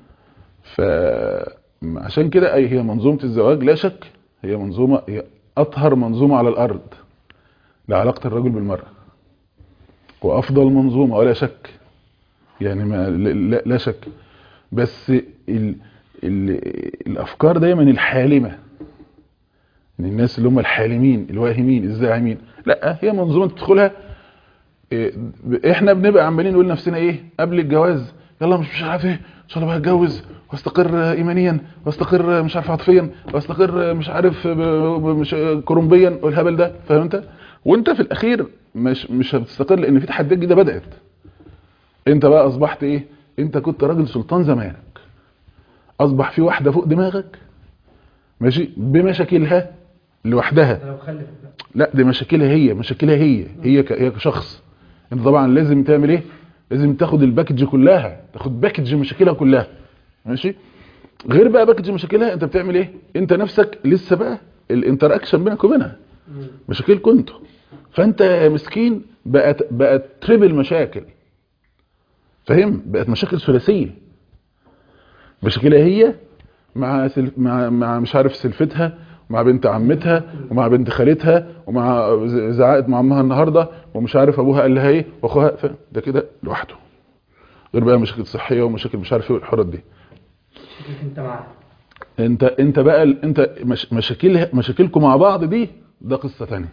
فعشان كده اي هي منظومه الزواج لا شك هي منظومه هي اطهر منظومه على الارض لعلاقه الرجل بالمراه وافضل منظومه ولا شك يعني ما لا, لا شك بس ال ال الافكار دايما الحالمه من الناس اللي هم الحالمين الواهمين الزاعمين لا هي منظومه تدخلها إيه، احنا بنبقى عمالين نقول نفسنا ايه قبل الجواز يلا مش مش عارف ايه ان شاء الله بقى اتجوز واستقر ايمانيا واستقر مش عارف عاطفيا واستقر مش عارف ب- ب- مش كرومبيا والهبل ده فاهم انت وانت في الاخير مش مش هتستقر لان في تحديات جديده بدات انت بقى اصبحت ايه انت كنت راجل سلطان زمانك اصبح في واحده فوق دماغك ماشي بمشاكلها لوحدها ده لو خلف بقى. لا دي مشاكلها هي مشاكلها هي هي ك- هي كشخص انت طبعا لازم تعمل ايه لازم تاخد الباكج كلها تاخد باكج مشاكلها كلها ماشي غير بقى باكج مشاكلها انت بتعمل ايه انت نفسك لسه بقى الانتراكشن بينك وبينها مم. مشاكلكم انتوا فانت يا مسكين بقت بقت تريبل مشاكل فاهم بقت مشاكل ثلاثيه مشاكلها هي مع سل... مع مع مش عارف سلفتها ومع بنت عمتها ومع بنت خالتها ومع ز- زعقت مع امها النهارده ومش عارف ابوها قال لها ايه واخوها ف... ده كده لوحده غير بقى مشاكل صحيه ومشاكل مش عارف ايه والحوارات دي شوف انت معاه انت انت بقى ال- انت مش مشاكلها مشاكلكم مع بعض دي ده قصه ثانيه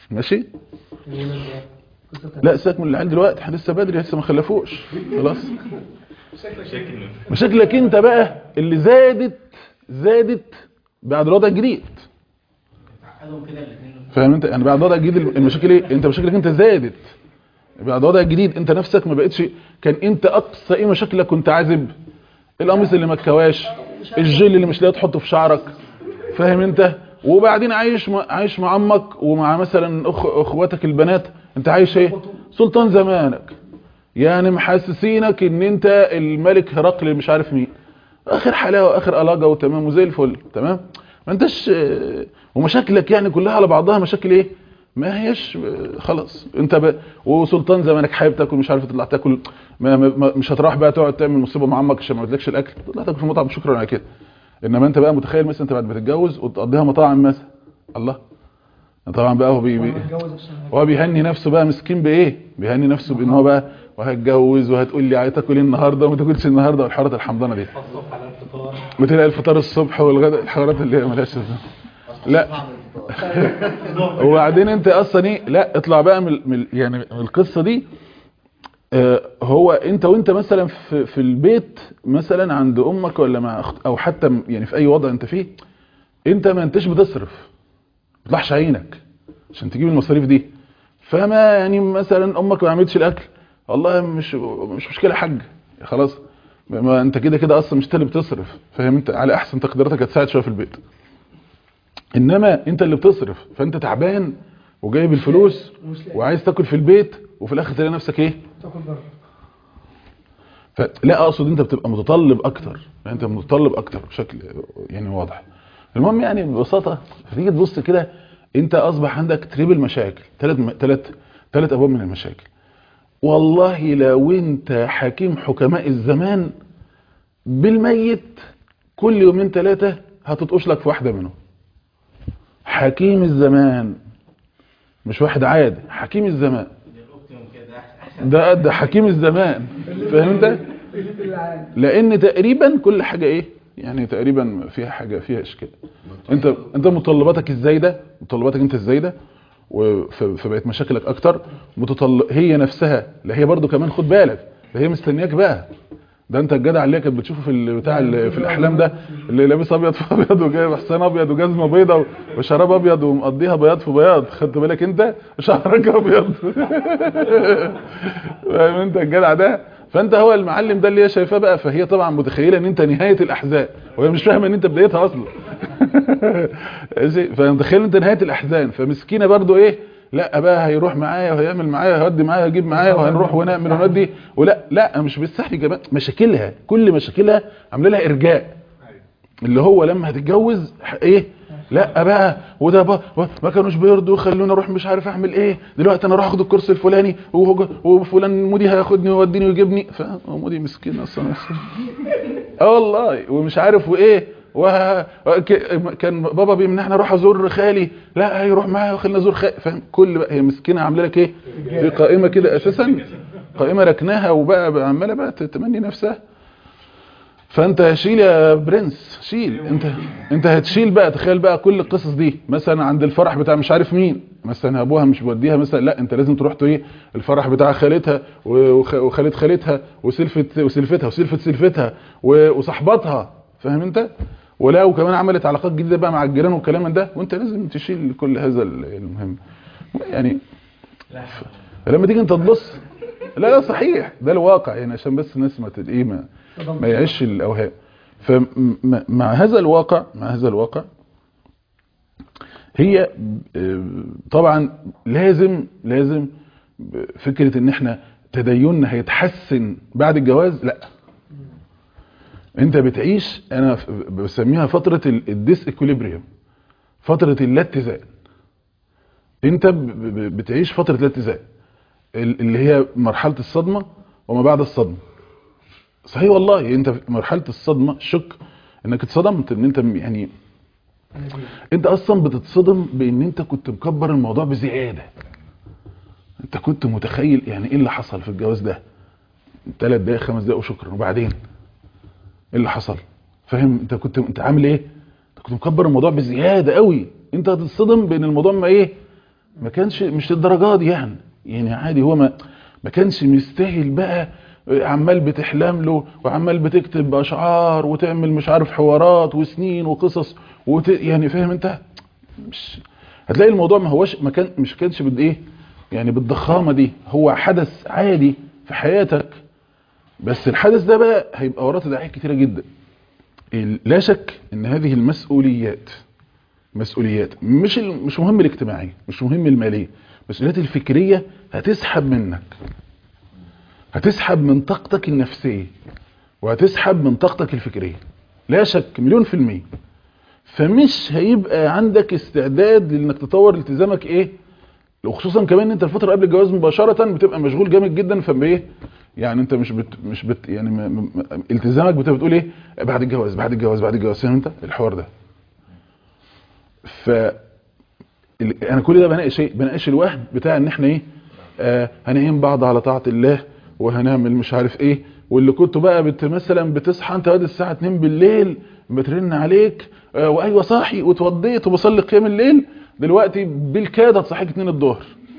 ماشي الولاد ده قصة لا سيبك من العيال دلوقتي احنا لسه بدري لسه ما خلفوش خلاص شكل مشاكلك انت بقى اللي زادت زادت بعد الوضع الجديد عقدهم كده الاثنين فاهم انت يعني بعد الوضع الجديد المشاكل ايه انت مشاكلك انت زادت بعد الوضع الجديد انت نفسك ما بقتش كان انت اقصى ايه مشاكلك كنت عازب القميص اللي ما اتكواش الجل اللي مش لاقي تحطه في شعرك فاهم انت وبعدين عايش مع عايش مع امك ومع مثلا أخ اخواتك البنات انت عايش ايه سلطان زمانك يعني محسسينك ان انت الملك هرقل مش عارف مين اخر حلاوه اخر الاجه وتمام وزي الفل تمام ما انتش اه، ومشاكلك يعني كلها على بعضها مشاكل ايه ما هيش اه، خلاص انت ب... وسلطان زمانك حابب تاكل مش عارف تطلع تاكل ما ما ما- مش هتروح بقى تقعد تعمل مصيبه مع عمك عشان ما يدلكش الاكل تطلع تاكل في مطعم شكرا على كده انما انت بقى متخيل مثلا انت بعد ما تتجوز وتقضيها مطاعم مثلا الله طبعا بقى هو بي... بي... اتجوز عشان هو بيهني نفسه بقى مسكين بايه بيهني نفسه بان هو بقى وهتجوز وهتقول لي عايز تاكل ايه النهارده وما تاكلش النهارده والحوارات الحمضانه دي الصبح على الفطار وتلاقي الفطار الصبح والغداء الحوارات اللي هي ملهاش لازمه لا وبعدين انت اصلا ايه لا اطلع بقى من من- يعني من القصه دي آه، هو انت وانت مثلا في في البيت مثلا عند امك ولا مع اخت او حتى م- يعني في اي وضع انت فيه انت ما انتش بتصرف ما بيطلعش عينك عشان تجيب المصاريف دي فما يعني مثلا امك ما عملتش الاكل والله مش مش مشكله يا حاج خلاص ما- ما انت كده كده اصلا مش انت اللي بتصرف فاهم انت على احسن تقديراتك هتساعد شويه في البيت انما انت اللي بتصرف فانت تعبان وجايب الفلوس ومش لاقي وعايز تاكل في البيت وفي الاخر تلاقي نفسك ايه تاكل بره فلا اقصد انت بتبقى متطلب اكتر يعني انت متطلب اكتر بشكل يعني واضح المهم يعني ببساطه فتيجي تبص كده انت اصبح عندك تريبل مشاكل ثلاث ثلاث ثلاث ابواب من المشاكل والله لو انت حكيم حكماء الزمان بالميت كل يومين ثلاثه هتطقش لك في واحده منهم حكيم الزمان مش واحد عادي حكيم الزمان الاوبتيموم كده احسن ده ده حكيم الزمان فاهم انت لان تقريبا كل حاجه ايه يعني تقريبا فيها حاجه فيها اشكال انت انت متطلباتك الزايده متطلباتك انت الزايده وف- فبقت مشاكلك اكتر متطلب هي نفسها لا هي برضو كمان خد بالك ده هي مستنياك بقى ده انت الجدع اللي هي كانت بتشوفه في ال- بتاع ال- في الاحلام ده اللي لابس ابيض في ابيض وجايب حسان ابيض وجزمه بيضه وشراب ابيض ومقضيها بياض في بياض خدت بالك انت شعرك ابيض فاهم انت الجدع ده فانت هو المعلم ده اللي هي شايفاه بقى فهي طبعا متخيله ان انت نهايه الاحزان وهي مش فاهمه ان انت بدايتها اصلا ماشي؟ فمتخيل انت نهايه الاحزان فمسكينه برضو ايه لا بقى هيروح معايا وهيعمل معايا هيودي معايا هيجيب معايا وهنروح ونعمل ونودي ولا لا مش بالسهل يا جماعه مشاكلها كل مشاكلها عامله لها ارجاء اللي هو لما هتتجوز ايه لا بقى وده بقى ما كانوش بيرضوا خلوني اروح مش عارف اعمل ايه دلوقتي انا اروح اخد الكورس الفلاني وهو- وفلان مودي هياخدني ويوديني ويجيبني فمودي مسكين اصلا اه والله ومش عارف وايه وه... ك- كان بابا بيمنعنا اروح ازور خالي لا هيروح معايا وخلينا ازور خالي فاهم كل بقى هي مسكينه عامله لك ايه في قائمه كده اساسا قائمه ركناها وبقى بقى عماله بقى تتمني نفسها فانت شيل يا برنس شيل انت انت هتشيل بقى تخيل بقى كل القصص دي مثلا عند الفرح بتاع مش عارف مين مثلا ابوها مش بيوديها مثلا لا انت لازم تروح ايه الفرح بتاع خالتها وخ- وخالة خالتها وسلفة وسلفتها وسلفة سلفتها و- وصاحباتها فاهم انت ولا وكمان عملت علاقات جديده بقى مع الجيران والكلام من ده وانت لازم تشيل كل هذا ال- المهم يعني لما تيجي انت تبص لا لا صحيح ده الواقع يعني عشان بس الناس ما تت- ايه ما ما يعيش الاوهام فمع هذا الواقع مع هذا الواقع هي آه، طبعا لازم لازم فكرة ان احنا تديننا هيتحسن بعد الجواز لا انت بتعيش انا ف- بسميها فترة الديس اكوليبريم فترة اللا اتزان انت ب- ب- بتعيش فترة اللا اتزان ال- اللي هي مرحلة الصدمة وما بعد الصدمة صحيح والله انت في مرحلة الصدمة الشك انك اتصدمت ان انت م- يعني انت اصلا بتتصدم بان انت كنت مكبر الموضوع بزيادة انت كنت متخيل يعني ايه اللي حصل في الجواز ده ثلاث دقايق خمس دقايق وشكرا وبعدين ايه اللي حصل فاهم انت كنت انت عامل ايه انت كنت مكبر الموضوع بزيادة قوي انت هتتصدم بان الموضوع ما ايه ما كانش مش الدرجات دي يعني يعني عادي هو ما ما كانش مستاهل بقى عمال بتحلم له وعمال بتكتب اشعار وتعمل مش عارف حوارات وسنين وقصص وت... يعني فاهم انت مش هتلاقي الموضوع ما هوش ما كان مش كانش بد ايه يعني بالضخامه دي هو حدث عادي في حياتك بس الحدث ده بقى هيبقى وراه تداعيات كتيره جدا ال- لا شك ان هذه المسؤوليات مسؤوليات مش ال- مش مهم الاجتماعيه مش مهم الماليه المسؤوليات الفكريه هتسحب منك هتسحب من طاقتك النفسيه وهتسحب من طاقتك الفكريه لا شك مليون في الميه فمش هيبقى عندك استعداد لانك تطور التزامك ايه وخصوصا كمان انت الفتره قبل الجواز مباشره بتبقى مشغول جامد جدا فايه يعني انت مش بت مش بت يعني م م م التزامك بتبقى بتقول ايه بعد الجواز بعد الجواز بعد الجواز فاهم انت الحوار ده ف ال- انا كل ده بناقش ايه بناقش الوهم بتاع ان احنا ايه آه هنعين بعض على طاعه الله وهنعمل مش عارف ايه واللي كنت بقى بت مثلا بتصحى انت بعد الساعه 2 بالليل بترن عليك آه وايوه صاحي واتوضيت وبصلي قيام الليل دلوقتي بالكاد هتصحيك 2 الظهر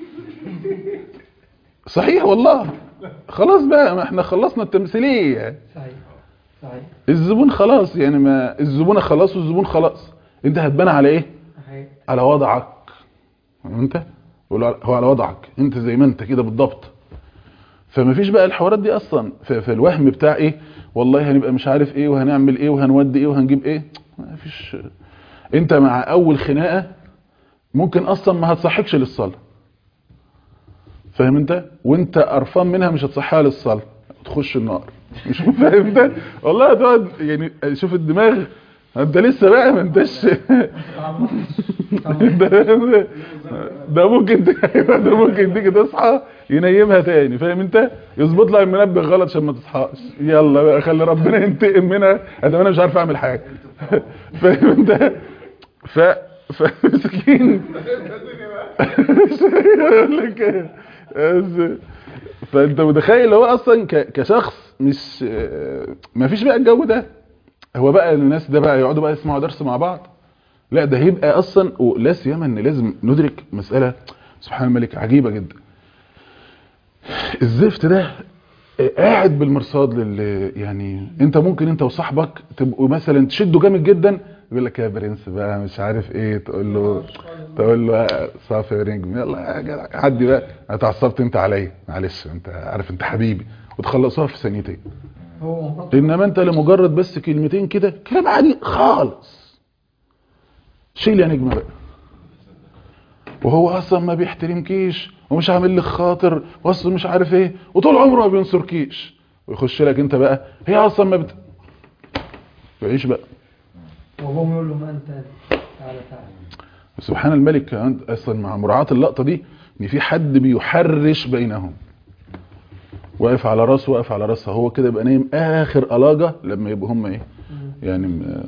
صحيح والله خلاص بقى ما احنا خلصنا التمثيليه يعني. صحيح صحيح الزبون خلاص يعني ما الزبونه خلاص والزبون خلاص انت هتبان على ايه صحيح على وضعك فاهم انت هو على- هو على وضعك انت زي ما انت كده بالضبط فما فيش بقى الحوارات دي اصلا ف- في الوهم بتاع ايه والله هنبقى مش عارف ايه وهنعمل ايه وهنودي ايه وهنجيب ايه ما فيش انت مع اول خناقه ممكن اصلا ما هتصحكش للصلاه فاهم انت وانت قرفان منها مش هتصحيها للصلاه تخش النار مش فاهم انت والله تقعد يعني شوف الدماغ انت لسه بقى ما انتش ده ده ممكن ت- ده ممكن تيجي تصحى ينيمها تاني فاهم انت يظبط لها المنبه غلط عشان ما تصحاش يلا بقى خلي ربنا ينتقم منها ادام انا مش عارف اعمل حاجه فاهم انت ف فمسكين يقول لك إيه؟ بس- فانت متخيل هو اصلا ك- كشخص مش ما فيش بقى الجو ده هو بقى الناس ده بقى يقعدوا بقى يسمعوا درس مع بعض لا ده هيبقى اصلا ولا سيما ان لازم ندرك مساله سبحان الملك عجيبه جدا الزفت ده قاعد بالمرصاد لل يعني انت ممكن انت وصاحبك تبقوا مثلا تشدوا جامد جدا يقول لك يا برنس بقى مش عارف ايه تقول له تقول له صافي يا نجم يلا يا جدع عدي بقى اتعصبت انت عليا معلش انت عارف انت حبيبي وتخلصوها في ثانيتين هو مراته انما انت لمجرد بس كلمتين كده كلام عادي خالص شيل يا نجم بقى وهو اصلا ما بيحترمكيش ومش عامل لك خاطر واصلا مش عارف ايه وطول عمره ما بينصركيش ويخش لك انت بقى هي اصلا ما بت تعيش بقى وهو يقول له ما انت تعالى تعالى سبحان الملك كمان اصلا مع مراعاة اللقطة دي ان في حد بيحرش بينهم واقف على راسه واقف على راسها هو كده يبقى نايم اخر الاجة لما يبقوا هم ايه يعني م-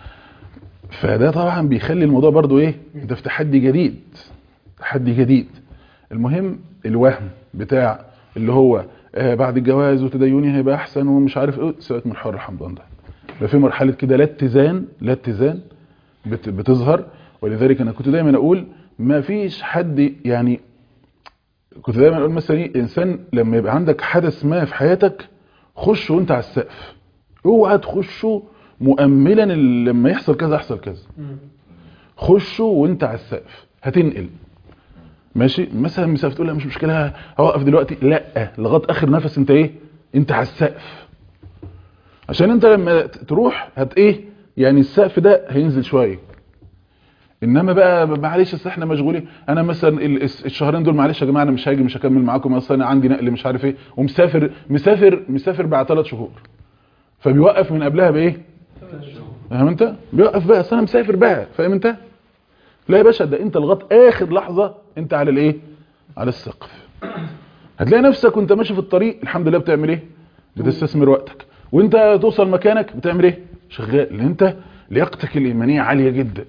فده طبعا بيخلي الموضوع برضو ايه انت في تحدي جديد تحدي جديد المهم الوهم بتاع اللي هو آه بعد الجواز وتديني هيبقى احسن ومش عارف ايه سيبك من الحوار الحمضان ده ده في مرحله كده لا اتزان لا اتزان بت- بتظهر ولذلك انا كنت دايما اقول ما فيش حد يعني كنت دايما اقول مثلا ايه انسان لما يبقى عندك حدث ما في حياتك خش وانت على السقف اوعى تخشه مؤملا إن لما يحصل كذا يحصل كذا مم. خشوا وانت على السقف هتنقل ماشي مثلا مسافه تقول لا مش مشكله هوقف دلوقتي لا لغايه اخر نفس انت ايه انت على السقف عشان انت لما ت- تروح هت ايه يعني السقف ده هينزل شويه انما بقى معلش اصل احنا مشغولين انا مثلا ال- الس- الشهرين دول معلش يا جماعه انا مش هاجي مش هكمل معاكم اصلا انا عندي نقل مش عارف ايه ومسافر مسافر مسافر بعد ثلاث شهور فبيوقف من قبلها بايه فاهم انت بيوقف بقى اصل انا مسافر بقى فاهم انت لا يا باشا ده انت لغايه اخر لحظه انت على الايه على السقف هتلاقي نفسك وانت ماشي في الطريق الحمد لله بتعمل ايه بتستثمر وقتك وانت توصل مكانك بتعمل ايه شغال لان انت لياقتك الايمانيه عاليه جدا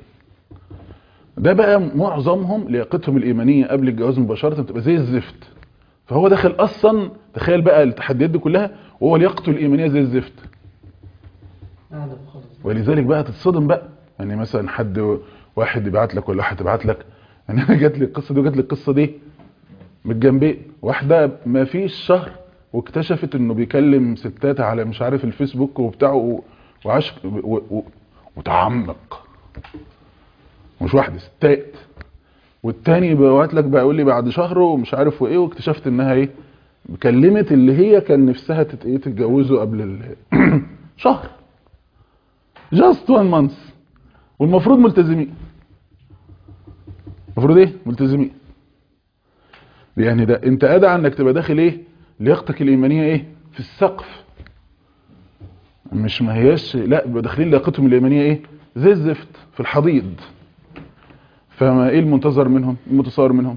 ده بقى معظمهم لياقتهم الايمانيه قبل الجواز مباشره بتبقى زي الزفت فهو داخل اصلا تخيل بقى التحديات دي كلها وهو لياقته الايمانيه زي الزفت قاعدة خالص ولذلك بقى تتصدم بقى يعني مثلا حد واحد يبعت لك ولا واحد تبعت لك يعني انا جات لي القصه دي وجات لي القصه دي من الجنبين واحده ما فيش شهر واكتشفت انه بيكلم ستات على مش عارف الفيسبوك وبتاع و- وعش و- و- وتعمق مش واحده ستات والتاني بقولت لك بقى يقول لي بعد شهر ومش عارف وايه واكتشفت انها ايه كلمت اللي هي كان نفسها تت- ايه تتجوزه قبل ال- شهر جاست وان مانث والمفروض ملتزمين المفروض ايه ملتزمين يعني ده انت ادعى انك تبقى داخل ايه لياقتك الايمانيه ايه في السقف مش ما هياش لا بيبقى داخلين لياقتهم الايمانيه ايه زي الزفت في الحضيض فما ايه المنتظر منهم المتصور منهم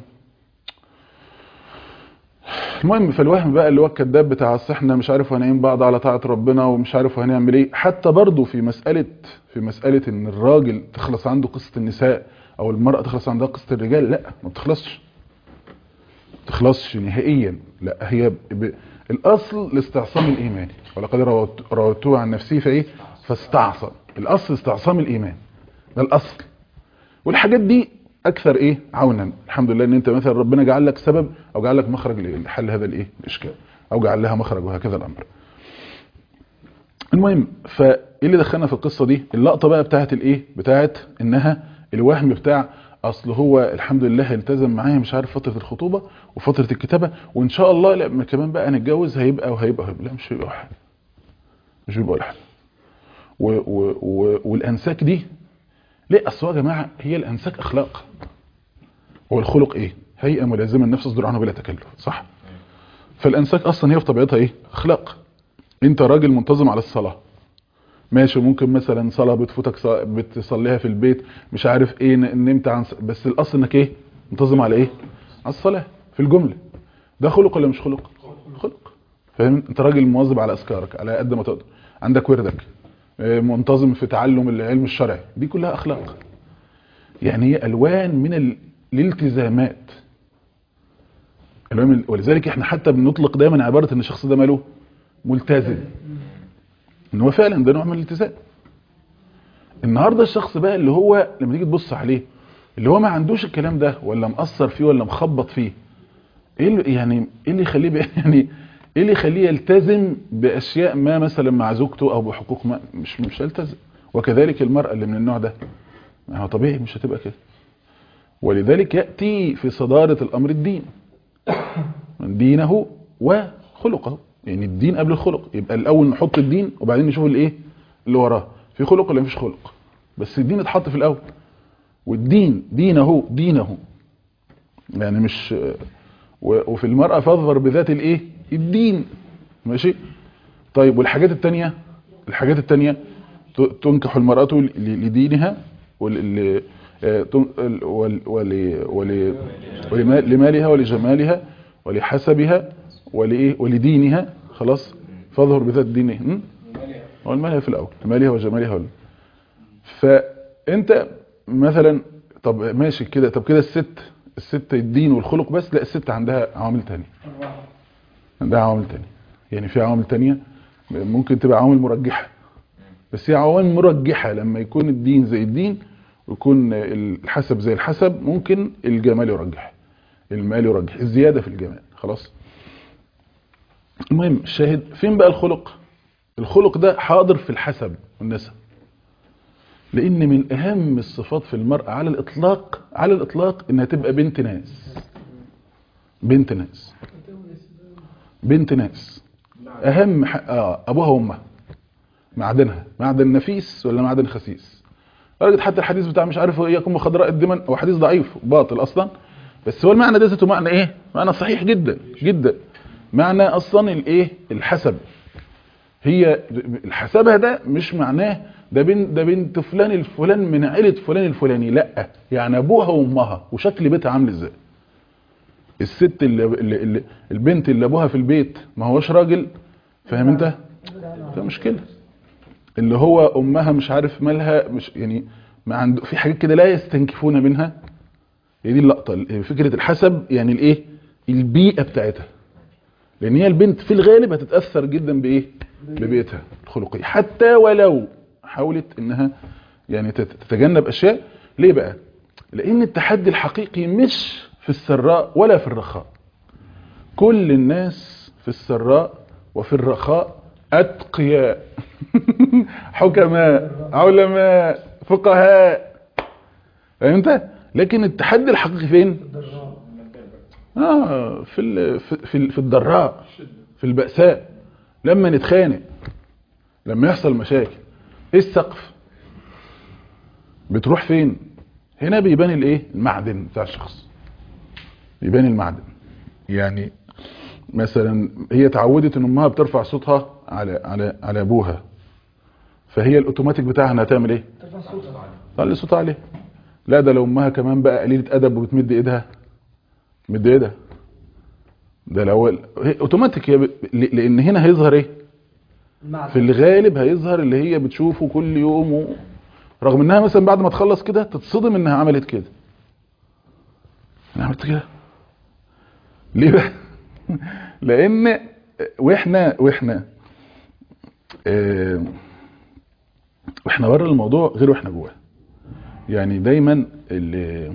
المهم فالوهم بقى اللي هو الكذاب بتاع اصل احنا مش عارف هنعين بعض على طاعه ربنا ومش عارف هنعمل ايه حتى برضه في مساله في مساله ان الراجل تخلص عنده قصه النساء او المراه تخلص عندها قصه الرجال لا ما بتخلصش ما بتخلصش نهائيا لا هي ب... الاصل الاستعصام الايماني ولقد روت- رويته عن نفسي فايه فاستعصم الاصل استعصام الايمان ده الاصل والحاجات دي اكثر ايه عونا الحمد لله ان انت مثلا ربنا جعل لك سبب او جعل لك مخرج لحل هذا الايه الاشكال او جعل لها مخرج وهكذا الامر المهم فايه اللي دخلنا في القصه دي اللقطه بقى بتاعت الايه بتاعت انها الوهم بتاع اصل هو الحمد لله التزم معايا مش عارف فتره الخطوبه وفتره الكتابه وان شاء الله لما كمان بقى نتجوز هيبقى وهيبقى وهيبقى. لا مش هيبقى ولا حاجه مش هيبقى ولا حاجه و و و والانساك دي ليه اصل يا جماعه هي الانساك اخلاق هو الخلق ايه هيئه ملازمه النفس تصدر عنه بلا تكلف صح فالانساك اصلا هي في طبيعتها ايه اخلاق انت راجل منتظم على الصلاه ماشي ممكن مثلا صلاه بتفوتك ص- بتصليها في البيت مش عارف ايه ن- نمت عن ص- بس الاصل انك ايه منتظم على ايه على الصلاه في الجمله ده خلق ولا مش خلق خلق فاهم انت راجل مواظب على اذكارك على قد ما تقدر عندك وردك آه، منتظم في تعلم العلم الشرعي دي كلها اخلاق يعني هي الوان من ال... الالتزامات الوان من... ولذلك احنا حتى بنطلق دايما عباره ان الشخص ده ماله ملتزم ان هو فعلا ده نوع من الالتزام النهارده الشخص بقى اللي هو لما تيجي تبص عليه اللي هو ما عندوش الكلام ده ولا مأثر فيه ولا مخبط فيه ايه اللي يعني ايه اللي يخليه بقى يعني ايه اللي يخليه يلتزم باشياء ما مثلا مع زوجته او بحقوق ما مش مش هيلتزم وكذلك المرأة اللي من النوع ده ما هو طبيعي مش هتبقى كده ولذلك يأتي في صدارة الأمر الدين من دينه وخلقه يعني الدين قبل الخلق يبقى الأول نحط الدين وبعدين نشوف الايه اللي وراه في خلق ولا مفيش خلق بس الدين اتحط في الأول والدين دينه دينه يعني مش و- وفي المرأة فاظفر بذات الايه الدين ماشي طيب والحاجات التانية الحاجات التانية ت- تنكح المرأة ل- لدينها ول- آه، تن- ال- ول- ول- ول- ولما- لمالها ولجمالها ولحسبها ولإيه ولدينها خلاص فاظهر بذات دينه م? هو المالها في الأول مالها وجمالها ولا فأنت مثلا طب ماشي كده طب كده الست الست الدين والخلق بس لا الست عندها عوامل تانية عندها عوامل تانية يعني في عوامل تانية ممكن تبقى عوامل مرجحة بس هي عوامل مرجحة لما يكون الدين زي الدين ويكون الحسب زي الحسب ممكن الجمال يرجح المال يرجح الزيادة في الجمال خلاص المهم الشاهد فين بقى الخلق الخلق ده حاضر في الحسب والنسب لان من اهم الصفات في المرأة على الاطلاق على الاطلاق انها تبقى بنت ناس بنت ناس بنت ناس اهم ح... آه ابوها وامها معدنها معدن نفيس ولا معدن خسيس درجة حتى الحديث بتاع مش عارف اياكم خضراء الدمن هو حديث ضعيف باطل اصلا بس هو المعنى ده ذاته معنى ايه معنى صحيح جدا جدا معنى اصلا الايه الحسب هي حسبها ده مش معناه ده بنت ده بنت فلان الفلان من عيله فلان الفلاني لا يعني ابوها وامها وشكل بيتها عامل ازاي الست اللي, اللي, اللي البنت اللي ابوها في البيت ما هوش راجل فاهم انت ده مشكله اللي هو امها مش عارف مالها مش يعني ما عنده في حاجات كده لا يستنكفون منها هي دي اللقطه فكره الحسب يعني الايه البيئه بتاعتها لان هي البنت في الغالب هتتاثر جدا بايه ببيئتها الخلقيه حتى ولو حاولت انها يعني تتجنب اشياء ليه بقى لان التحدي الحقيقي مش في السراء ولا في الرخاء كل الناس في السراء وفي الرخاء اتقياء حكماء علماء فقهاء فهمت لكن التحدي الحقيقي فين الضراء اه في ال- في في, في الضراء في البأساء لما نتخانق لما يحصل مشاكل ايه السقف بتروح فين هنا بيبان الايه المعدن بتاع الشخص بيبان المعدن يعني مثلا هي اتعودت ان امها بترفع صوتها على على على ابوها فهي الاوتوماتيك بتاعها انها تعمل ايه ترفع صوتها تعلي صوتها عليه لا ده لو امها كمان بقى قليله ادب وبتمد ايدها مد ايدها ده الاول هي اوتوماتيك هي ب... ل- لان هنا هيظهر ايه المعدن في الغالب هيظهر اللي هي بتشوفه كل يوم و... رغم انها مثلا بعد ما تخلص كده تتصدم انها عملت كده انا عملت كده ليه بقى لان واحنا واحنا اه واحنا بره الموضوع غير واحنا جواه يعني دايما اللي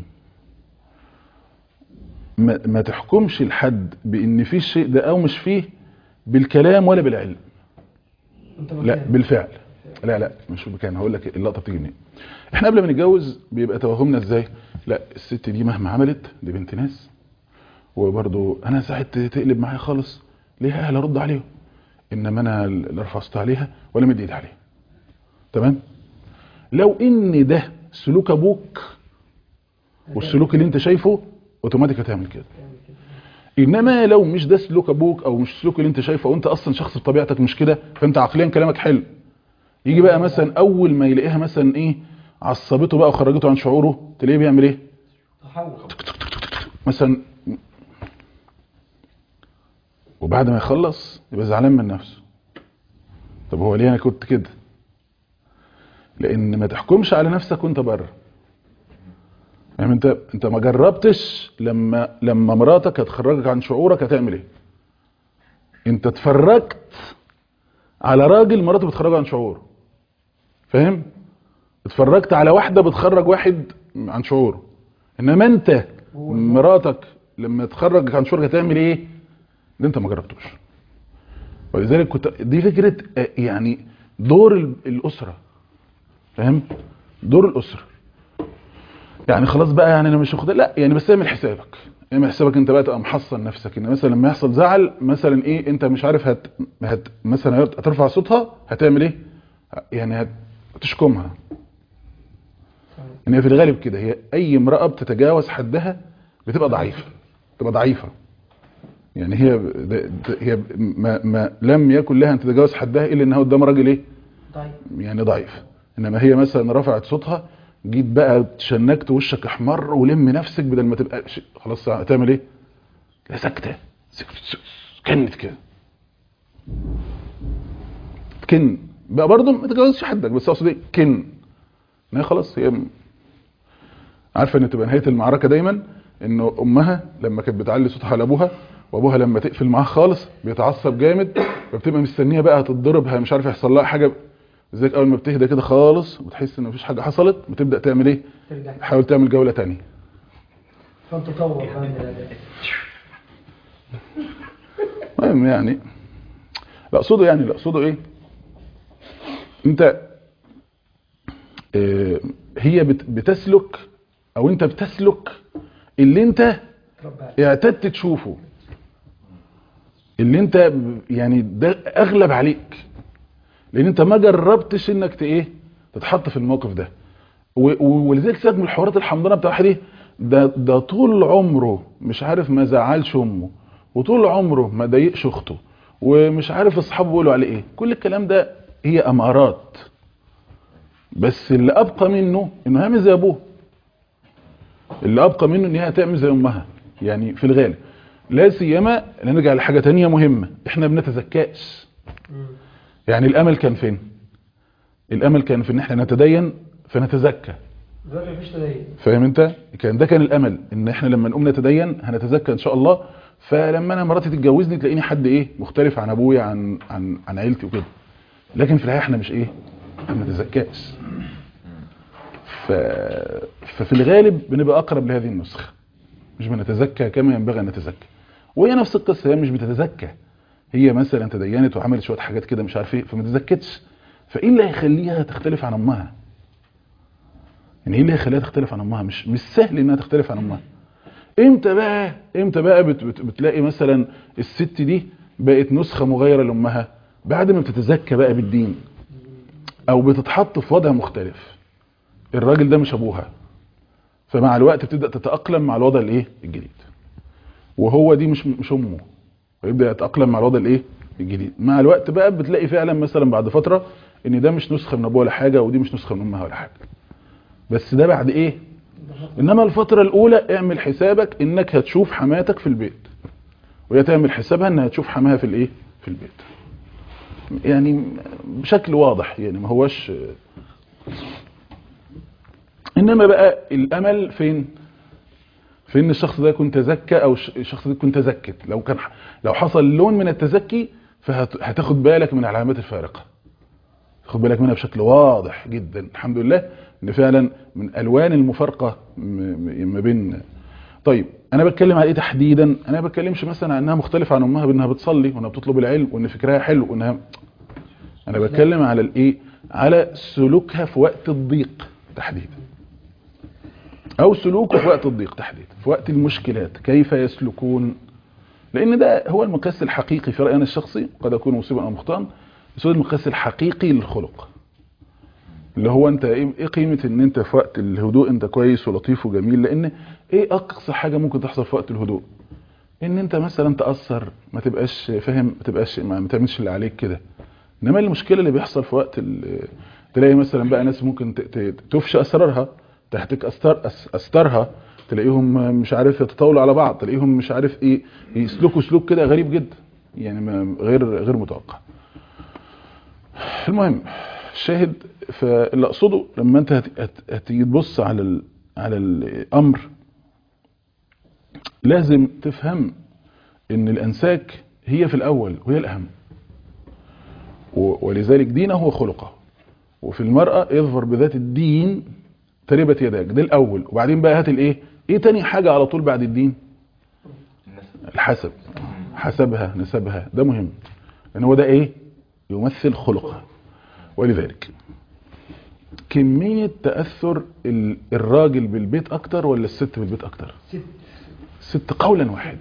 ما, ما تحكمش لحد بان في الشيء ده او مش فيه بالكلام ولا بالعلم انت لا مكان. بالفعل لا لا مش مكان هقول لك اللقطه بتيجي منين احنا قبل ما نتجوز بيبقى توهمنا ازاي لا الست دي مهما عملت دي بنت ناس وبرضو انا ساعه تقلب معايا خالص ليه اهل ارد عليهم انما انا اللي ارفع صوت عليها ولا مد ايدي عليها تمام لو ان ده سلوك ابوك والسلوك اللي انت شايفه اوتوماتيك هتعمل كده انما لو مش ده سلوك ابوك او مش السلوك اللي انت شايفه وانت اصلا شخص بطبيعتك مش كده فانت عقليا كلامك حلو يجي بقى مثلا اول ما يلاقيها مثلا ايه عصبته بقى وخرجته عن شعوره تلاقيه بيعمل ايه تحول مثلا وبعد ما يخلص يبقى زعلان من نفسه طب هو ليه انا كنت كده لان ما تحكمش على نفسك وانت بره يعني انت انت ما جربتش لما لما مراتك هتخرجك عن شعورك هتعمل ايه انت اتفرجت على راجل مراته بتخرجه عن شعوره فاهم اتفرجت على واحده بتخرج واحد عن شعوره انما انت مراتك لما تخرج عن شعورك هتعمل ايه ده انت ما جربتوش ولذلك كنت دي فكره آه، يعني دور ال- الاسره فاهم دور الاسره يعني خلاص بقى يعني انا مش واخد لا يعني بس اعمل حسابك اعمل حسابك انت بقى تبقى محصن نفسك ان مثلا لما يحصل زعل مثلا ايه انت مش عارف هت, هت مثلا هترفع صوتها هتعمل ايه يعني هت- هتشكمها ان هي في الغالب كده هي اي امراه بتتجاوز حدها بتبقى ضعيفه بتبقى ضعيفه يعني هي ده- ده- هي ما, ما لم يكن لها ان تتجاوز حدها الا انها قدام راجل ايه طيب يعني ضعيف انما هي مثلا رفعت صوتها جيت بقى تشنكت وشك احمر ولم نفسك بدل ما تبقى ش- خلاص هتعمل ايه لا سكته سكت كنت كده كن بقى برضه ما تتجاوزش حدك بس اقصد ايه كن ان هي خلاص هي م- عارفه ان تبقى نهايه المعركه دايما انه امها لما كانت بتعلي صوتها على ابوها وابوها لما تقفل معاها خالص بيتعصب جامد فبتبقى مستنيه بقى هتتضرب مش عارف يحصل لها حاجه ازيك اول ما بتهدى كده خالص وتحس ان مفيش حاجه حصلت بتبدا تعمل ايه ترجع تحاول تعمل جوله تانية فانت تطور بقى من الاداء المهم يعني لا اقصده يعني لا اقصده ايه انت اه هي بت- بتسلك او انت بتسلك اللي انت تربى عليه. اعتدت تشوفه اللي انت ب- يعني ده اغلب عليك لان انت ما جربتش انك ت- ايه تتحط في الموقف ده و- و- ولذلك سيبك من الحوارات الحمضانه بتاع واحد ايه ده ده طول عمره مش عارف ما زعلش امه وطول عمره ما ضايقش اخته ومش عارف اصحابه بيقولوا عليه ايه كل الكلام ده هي امارات بس اللي ابقى منه انه هيعمل زي ابوه اللي ابقى منه ان هي هتعمل زي امها يعني في الغالب لا سيما نرجع لحاجه تانية مهمه احنا ما بنتزكاش مم. يعني الامل كان فين الامل كان في ان احنا نتدين فنتزكى دلوقتي مفيش تدين فاهم انت كان ده كان الامل ان احنا لما نقوم نتدين هنتزكى ان شاء الله فلما انا مراتي تتجوزني تلاقيني حد ايه مختلف عن ابويا عن عن عن عيلتي وكده لكن في الحقيقه احنا مش ايه احنا ما نتزكاش ف... ففي الغالب بنبقى اقرب لهذه النسخه مش بنتزكى كما ينبغي ان نتزكى وهي نفس القصه هي مش بتتزكى هي مثلا تدينت وعملت شويه حاجات كده مش عارف ايه فما تزكتش فايه اللي هيخليها تختلف عن امها يعني ايه اللي هيخليها تختلف عن امها مش مش سهل انها تختلف عن امها امتى بقى امتى بقى بت بت بتلاقي مثلا الست دي بقت نسخه مغايره لامها بعد ما بتتزكى بقى بالدين او بتتحط في وضع مختلف الراجل ده مش ابوها فمع الوقت بتبدا تتاقلم مع الوضع الايه الجديد وهو دي مش مش امه ويبدا يتاقلم مع الوضع الايه الجديد مع الوقت بقى بتلاقي فعلا مثلا بعد فتره ان ده مش نسخه من ابوها ولا حاجه ودي مش نسخه من امها ولا حاجه بس ده بعد ايه انما الفتره الاولى اعمل حسابك انك هتشوف حماتك في البيت وهي تعمل حسابها انها تشوف حماها في الايه في البيت يعني بشكل واضح يعني ما هوش انما بقى الامل فين في ان الشخص ده يكون تزكى او الشخص ده يكون تزكت لو كان لو حصل لون من التزكي فهتاخد بالك من العلامات الفارقه تاخد بالك منها بشكل واضح جدا الحمد لله ان فعلا من الوان المفارقه ما بين طيب انا بتكلم على ايه تحديدا انا ما بتكلمش مثلا عن انها مختلفه عن امها بانها بتصلي وانها بتطلب العلم وان فكرها حلو وانها انا بتكلم على الايه على سلوكها في وقت الضيق تحديدا او سلوكه في وقت الضيق تحديدا في وقت المشكلات كيف يسلكون لان ده هو المقياس الحقيقي في رايي انا الشخصي قد اكون مصيبا او مخطئا بس هو المقياس الحقيقي للخلق اللي هو انت ايه قيمه ان انت في وقت الهدوء انت كويس ولطيف وجميل لان ايه اقصى حاجه ممكن تحصل في وقت الهدوء ان انت مثلا تاثر ما تبقاش فاهم ما تبقاش ما تعملش اللي عليك كده انما المشكله اللي بيحصل في وقت تلاقي مثلا بقى ناس ممكن تفشي اسرارها تهتك أستر أسترها تلاقيهم مش عارف يتطاولوا على بعض تلاقيهم مش عارف ايه يسلكوا سلوك كده غريب جدا يعني ما غير غير متوقع المهم الشاهد فاللي اقصده لما انت هتيجي تبص على ال على الامر لازم تفهم ان الانساك هي في الاول وهي الاهم ولذلك دينه وخلقه وفي المرأة يظفر بذات الدين تربت يداك ده الاول وبعدين بقى هات الايه ايه تاني حاجة على طول بعد الدين الحسب حسبها نسبها ده مهم لان هو ده ايه يمثل خلقها ولذلك كمية تأثر الراجل بالبيت اكتر ولا الست بالبيت اكتر الست قولا واحد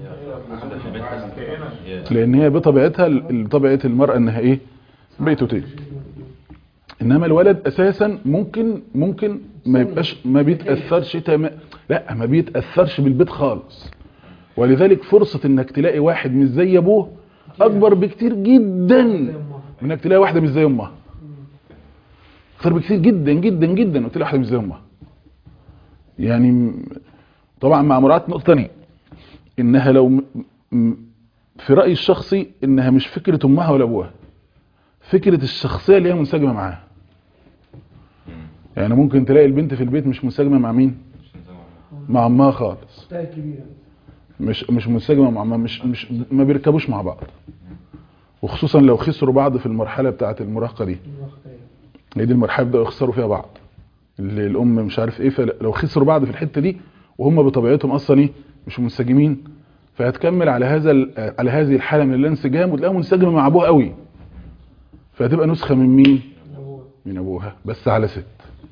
لان هي بطبيعتها طبيعة المرأة انها ايه بيتوتين انما الولد اساسا ممكن ممكن ما يبقاش ما بيتاثرش تمام لا ما بيتاثرش بالبيت خالص ولذلك فرصه انك تلاقي واحد مش زي ابوه اكبر بكتير جدا من انك تلاقي واحده مش زي امها اكتر بكتير جدا جدا جدا انك تلاقي واحده مش زي امها يعني طبعا مع مراعاه نقطه ثانيه انها لو في رايي الشخصي انها مش فكره امها ولا ابوها فكرة الشخصية اللي هي منسجمة معاها يعني ممكن تلاقي البنت في البيت مش منسجمة مع مين مع امها خالص مش مش منسجمة مع امها مش مش ما بيركبوش مع بعض وخصوصا لو خسروا بعض في المرحلة بتاعة المراهقة دي هي دي المرحلة بدأوا يخسروا فيها بعض اللي الام مش عارف ايه فلو خسروا بعض في الحتة دي وهم بطبيعتهم اصلا ايه مش منسجمين فهتكمل على هذا على هذه الحالة من الانسجام وتلاقيها منسجمة مع ابوها قوي فهتبقى نسخة من مين من ابوها بس على ست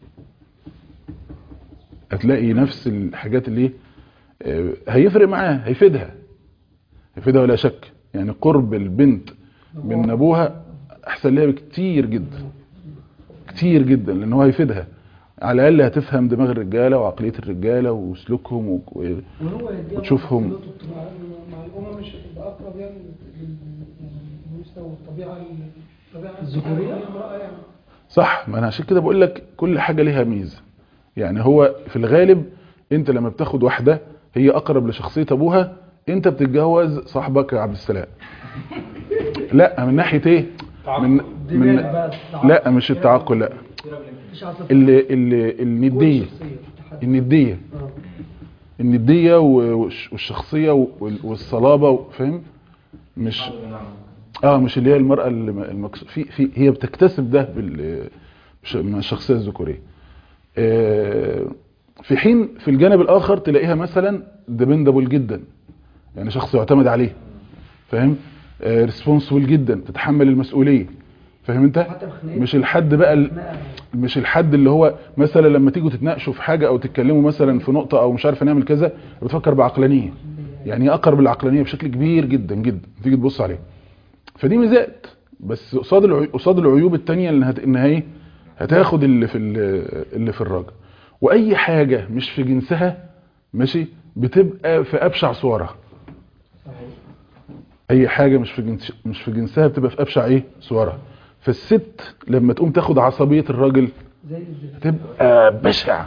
هتلاقي نفس الحاجات اللي هيفرق معاها هيفيدها هيفيدها ولا شك يعني قرب البنت من ابوها احسن لها بكتير جدا كتير جدا لان هو هيفيدها على الاقل هتفهم دماغ الرجاله وعقليه الرجاله وسلوكهم و... وتشوفهم مع الامم مش هتبقى اقرب يعني لمستوى الطبيعه الذكوريه صح ما انا عشان كده بقول لك كل حاجه ليها ميزه يعني هو في الغالب انت لما بتاخد واحده هي اقرب لشخصيه ابوها انت بتتجوز صاحبك يا عبد السلام لا من ناحيه ايه من من لا مش التعقل لا اللي اللي النديه النديه النديه والشخصيه والصلابه فاهم مش اه مش اللي هي المراه المكس... في في هي بتكتسب ده بال من الشخصيه الذكوريه آه، في حين في الجانب الاخر تلاقيها مثلا ديبندبل جدا يعني شخص يعتمد عليه فاهم ريسبونسبل جدا تتحمل المسؤوليه فاهم انت حتى في خناقة مش الحد بقى ال- خناقة مش الحد اللي هو مثلا لما تيجوا تتناقشوا في حاجه او تتكلموا مثلا في نقطه او مش عارف نعمل كذا بتفكر بعقلانيه يعني اقرب العقلانيه بشكل كبير جدا جدا تيجي تبص عليه فدي ميزات بس قصاد العي- قصاد العيوب التانية اللي هت... انها ايه هتاخد اللي في ال- اللي في الراجل واي حاجه مش في جنسها ماشي بتبقى في ابشع صورها صحيح اي حاجه مش في جنس مش في جنسها بتبقى في ابشع ايه صورها فالست لما تقوم تاخد عصبيه الراجل زي الزفت هتبقى بشع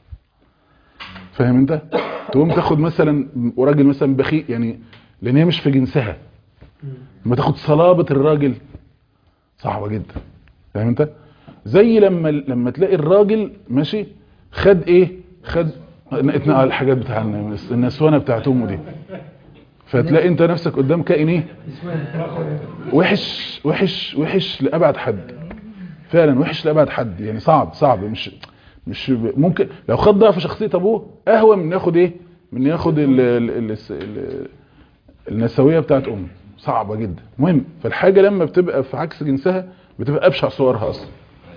فاهم انت تقوم تاخد مثلا وراجل مثلا بخيل يعني لان هي مش في جنسها مم. لما تاخد صلابه الراجل صعبه جدا فاهم انت زي لما لما تلاقي الراجل ماشي خد ايه خد اتنقل الحاجات بتاع الناس- النسوانه بتاعت امه دي فتلاقي انت نفسك قدام كائن ايه نسوان وحش وحش وحش لابعد حد فعلا وحش لابعد حد يعني صعب صعب مش مش ممكن لو خد ضعف شخصيه ابوه اهون من ياخد ايه من ياخد ال ال ال ال النسويه بتاعت امه صعبه جدا مهم فالحاجه لما بتبقى في عكس جنسها بتبقى ابشع صورها اصلا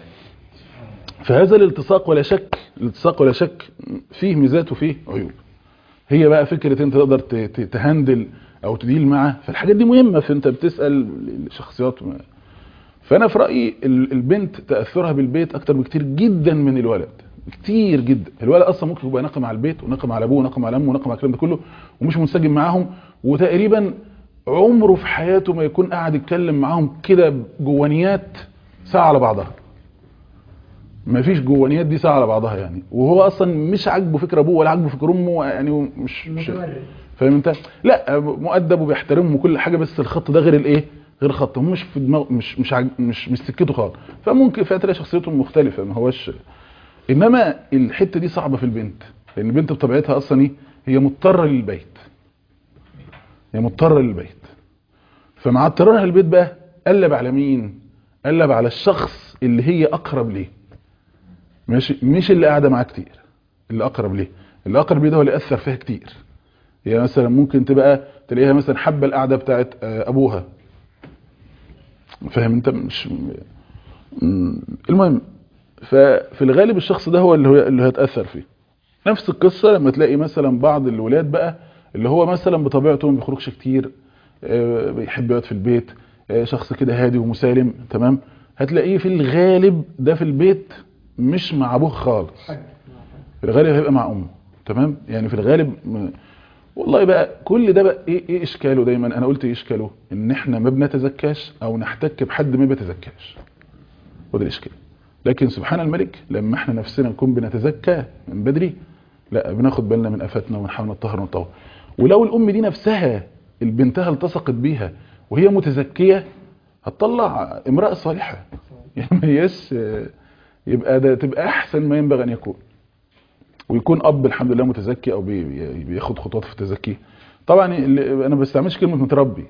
فهذا الالتصاق ولا شك الالتصاق ولا شك فيه ميزات وفيه عيوب هي بقى فكرة انت تقدر ت- ت- تهندل او تديل معاه فالحاجات دي مهمة فانت بتسأل الشخصيات ما- فانا في رأيي ال- البنت تأثرها بالبيت اكتر بكتير جدا من الولد كتير جدا الولد اصلا ممكن يبقى ناقم على البيت وناقم على ابوه وناقم على امه وناقم على الكلام ده كله ومش منسجم معاهم وتقريبا عمره في حياته ما يكون قاعد يتكلم معاهم كده جوانيات ساعة على بعضها ما فيش جوانيات دي ساعة على بعضها يعني وهو اصلا مش عاجبه فكر ابوه ولا عاجبه فكر امه يعني مش مش متورد فاهم انت لا مؤدب وبيحترمهم وكل حاجه بس الخط ده غير الايه غير الخط هم مش في دماغ مش مش عج... مش مش سكته خالص فممكن فيها تلاقي شخصيتهم مختلفه ما هوش انما الحته دي صعبه في البنت لان البنت بطبيعتها اصلا ايه هي مضطره للبيت هي مضطره للبيت فمع اضطرارها للبيت بقى قلب على مين قلب على الشخص اللي هي اقرب ليه ماشي مش اللي قاعده معاه كتير اللي اقرب ليه اللي اقرب ليه ده هو اللي اثر فيها كتير هي مثلا ممكن تبقى تلاقيها مثلا حابه القعده بتاعت آه، ابوها فاهم انت مش م- المهم ففي الغالب الشخص ده هو اللي هو اللي هيتاثر فيه نفس القصه لما تلاقي مثلا بعض الولاد بقى اللي هو مثلا بطبيعته ما بيخرجش كتير آه، بيحب يقعد في البيت آه، شخص كده هادي ومسالم تمام هتلاقيه في الغالب ده في البيت مش مع ابوه خالص حاج في الغالب هيبقى مع امه تمام يعني في الغالب م... والله بقى كل ده بقى ايه ايه اشكاله دايما انا قلت ايه اشكاله ان احنا ما بنتزكاش او نحتك بحد ما بيتزكاش وده الاشكال لكن سبحان الملك لما احنا نفسنا نكون بنتزكى من بدري لا بناخد بالنا من افاتنا ونحاول نطهر ونطهر ولو الام دي نفسها البنتها التصقت بيها وهي متزكيه هتطلع امراه صالحه يعني ما هياش يبقى ده تبقى احسن ما ينبغي ان يكون ويكون اب الحمد لله متزكي او بي- بي- بياخد خطوات في التزكي طبعا اللي- انا ما بستعملش كلمه متربي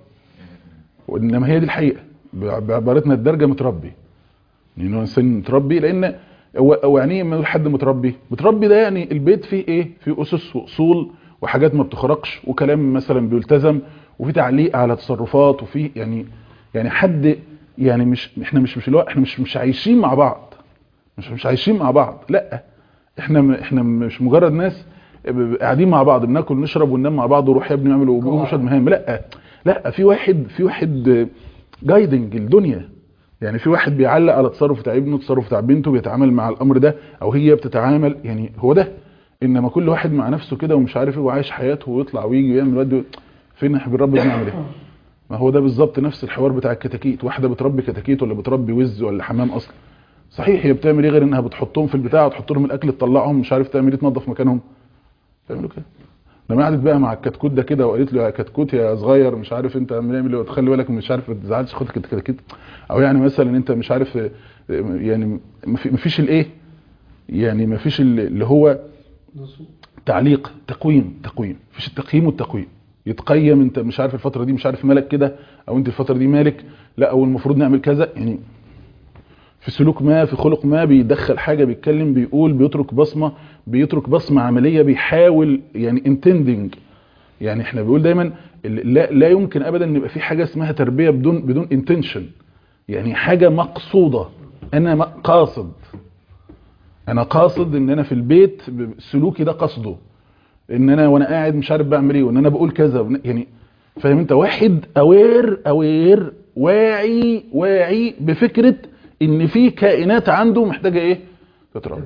وانما هي دي الحقيقه ب- بعبارتنا الدارجه متربي يعني هو انسان متربي لان هو هو يعني ايه لما نقول حد متربي متربي ده يعني البيت فيه ايه فيه اسس واصول وحاجات ما بتخرقش وكلام مثلا بيلتزم وفي تعليق على تصرفات وفي يعني يعني حد يعني مش احنا مش مش اللي هو احنا مش مش عايشين مع بعض مش مش عايشين مع بعض لا احنا م- احنا مش مجرد ناس ب- قاعدين مع بعض بناكل نشرب وننام مع بعض وروح يا ابني نعمل وبنقوم نشهد مهام لا لا في واحد في واحد جايدنج الدنيا يعني في واحد بيعلق على تصرف بتاع ابنه تصرف بتاع بنته بيتعامل مع الامر ده او هي بتتعامل يعني هو ده انما كل واحد مع نفسه كده ومش عارف ايه وعايش حياته ويطلع ويجي ويعمل ود فين احنا بنربي بنعمل ايه ما هو ده بالظبط نفس الحوار بتاع الكتاكيت واحده بتربي كتاكيت ولا بتربي وز ولا حمام اصلا صحيح هي بتعمل ايه غير انها بتحطهم في البتاع وتحط لهم الاكل تطلعهم مش عارف تعمل ايه تنظف مكانهم تعملوا كده لما قعدت بقى مع الكتكوت ده كده وقالت له يا كتكوت يا صغير مش عارف انت بنعمل ايه وتخلي بالك مش عارف ما تزعلش خد كتكوت او يعني مثلا انت مش عارف اه، يعني ما في- ما فيش الايه يعني ما فيش ال- اللي هو نصوص تعليق تقويم تقويم مفيش التقييم والتقويم يتقيم انت مش عارف الفتره دي مش عارف مالك كده او انت الفتره دي مالك لا او المفروض نعمل كذا يعني في سلوك ما في خلق ما بيدخل حاجه بيتكلم بيقول بيترك بصمه بيترك بصمه عمليه بيحاول يعني انتندنج يعني احنا بنقول دايما ال- لا لا يمكن ابدا ان يبقى في حاجه اسمها تربيه بدون بدون انتنشن يعني حاجه مقصوده انا م- قاصد انا قاصد ان انا في البيت ب- سلوكي ده قصده ان انا وانا قاعد مش عارف بعمل ايه وان انا بقول كذا وإن- يعني فاهم انت واحد اوير اوير واعي واعي بفكره ان في كائنات عنده محتاجه ايه تتربى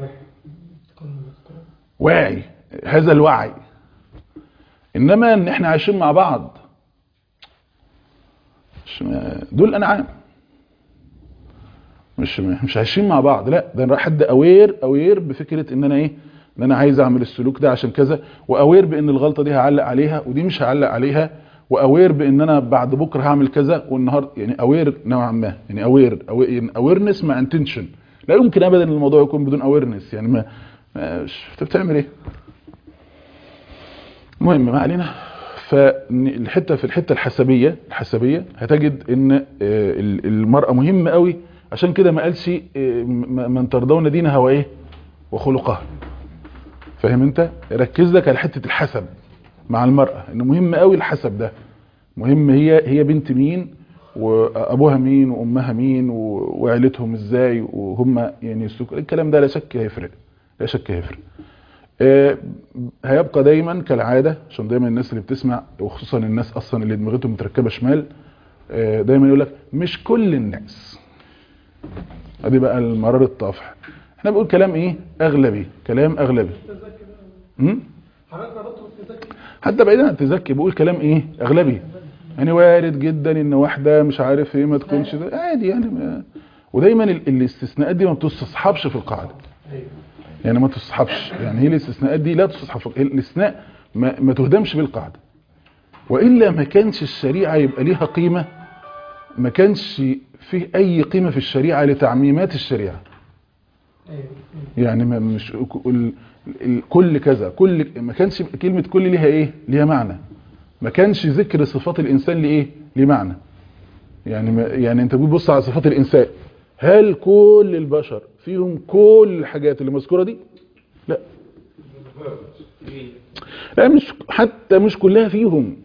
واعي هذا الوعي انما ان احنا عايشين مع بعض مش دول انعام مش مش عايشين مع بعض لا ده انا حد اوير اوير بفكره ان انا ايه ان انا عايز اعمل السلوك ده عشان كذا واوير بان الغلطه دي هعلق عليها ودي مش هعلق عليها واوير بان انا بعد بكره هعمل كذا والنهارده يعني اوير نوعا ما يعني اوير اويرنس مع انتنشن لا يمكن ابدا ان الموضوع يكون بدون اويرنس يعني ما ما- مش- انت بتعمل ايه المهم ما علينا فالحته في الحته الحسبيه الحسبيه هتجد ان آه، ال- المراه مهمه قوي عشان كده ما قالش آه، م- من ترضون دينها وايه وخلقها فاهم انت ركز لك على حته الحسب مع المراه ان مهم قوي الحسب ده مهم هي هي بنت مين وابوها مين وامها مين و- وعيلتهم ازاي وهم يعني السلوك الكلام ده لا شك هيفرق لا شك هيفرق آه، هيبقى دايما كالعاده عشان دايما الناس اللي بتسمع وخصوصا الناس اصلا اللي دماغتهم متركبه شمال آه، دايما يقول لك مش كل الناس ادي بقى المرار الطافح احنا بنقول كلام ايه اغلبي كلام اغلبي امم حضرتك ربطته بالتزكي حتى بعيدا عن التزكي بقول كلام ايه اغلبي يعني وارد جدا ان واحده مش عارف ايه ما تكونش ده عادي يعني ما ودايما ال- الاستثناءات دي ما بتستصحبش في القاعده يعني ما تستصحبش يعني هي الاستثناءات دي لا تستصحب في الاستثناء ما, ما تهدمش بالقاعده والا ما كانش الشريعه يبقى ليها قيمه ما كانش فيه اي قيمه في الشريعه لتعميمات الشريعه يعني ما مش ال- ال- كل كذا كل ما كانش كلمه كل ليها ايه ليها معنى ما كانش ذكر صفات الانسان لايه ليه معنى يعني ما يعني انت بتبص على صفات الانسان هل كل البشر فيهم كل الحاجات اللي مذكوره دي لا لا مش حتى مش كلها فيهم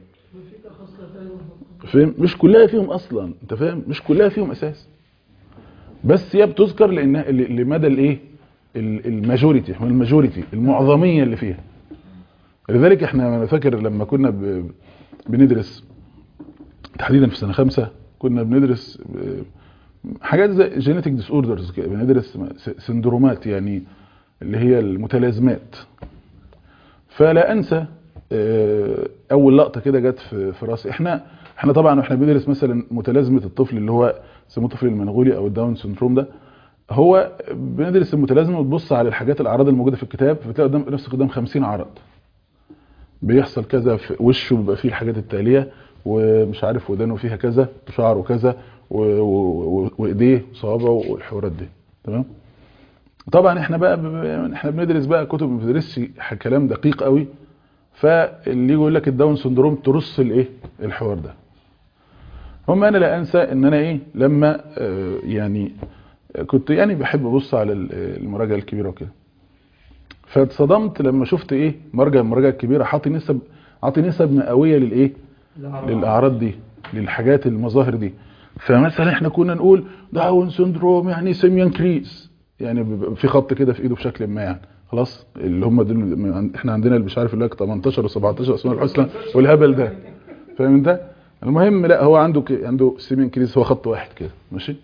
فاهم مش كلها فيهم اصلا انت فاهم مش كلها فيهم اساس بس هي بتذكر لانها ل- لمدى الايه ال- الماجوريتي احنا الماجوريتي المعظميه اللي فيها لذلك احنا انا فاكر لما كنا ب- بندرس تحديدا في سنه خمسة كنا بندرس ب- حاجات زي جينيتك ديس اوردرز كده بندرس س- سندرومات يعني اللي هي المتلازمات فلا انسى آه، اول لقطه كده جت في في راسي احنا احنا طبعا واحنا بندرس مثلا متلازمه الطفل اللي هو اسمه الطفل المنغولي او الداون سندروم ده هو بندرس المتلازمه وتبص على الحاجات الاعراض الموجوده في الكتاب فتلاقي قدام نفسك قدام 50 عرض بيحصل كذا في وشه بيبقى فيه الحاجات التاليه ومش عارف ودانه فيها كذا وشعره كذا و- و- و- وايديه وصوابعه والحوارات دي تمام طبعا احنا بقى ب- احنا بندرس بقى كتب ما بندرسش كلام دقيق قوي فاللي يقول لك الداون سندروم ترص الايه الحوار ده هم انا لا انسى ان انا ايه لما آه، يعني كنت يعني بحب ابص على ال- المراجع الكبيره وكده فاتصدمت لما شفت ايه مرجع المراجع الكبيره حاطي نسب عاطي نسب مئويه للايه للاعراض دي للحاجات المظاهر دي فمثلا احنا كنا نقول داون سندروم يعني سيميان كريس يعني بيبقى في خط كده في ايده بشكل ما يعني خلاص اللي هم دول احنا عندنا اللي مش عارف اللي هو 18 و17 اسماء الحسنى والهبل ده فاهم انت المهم لا هو عنده ك... عنده سيميان كريس هو خط واحد كده ماشي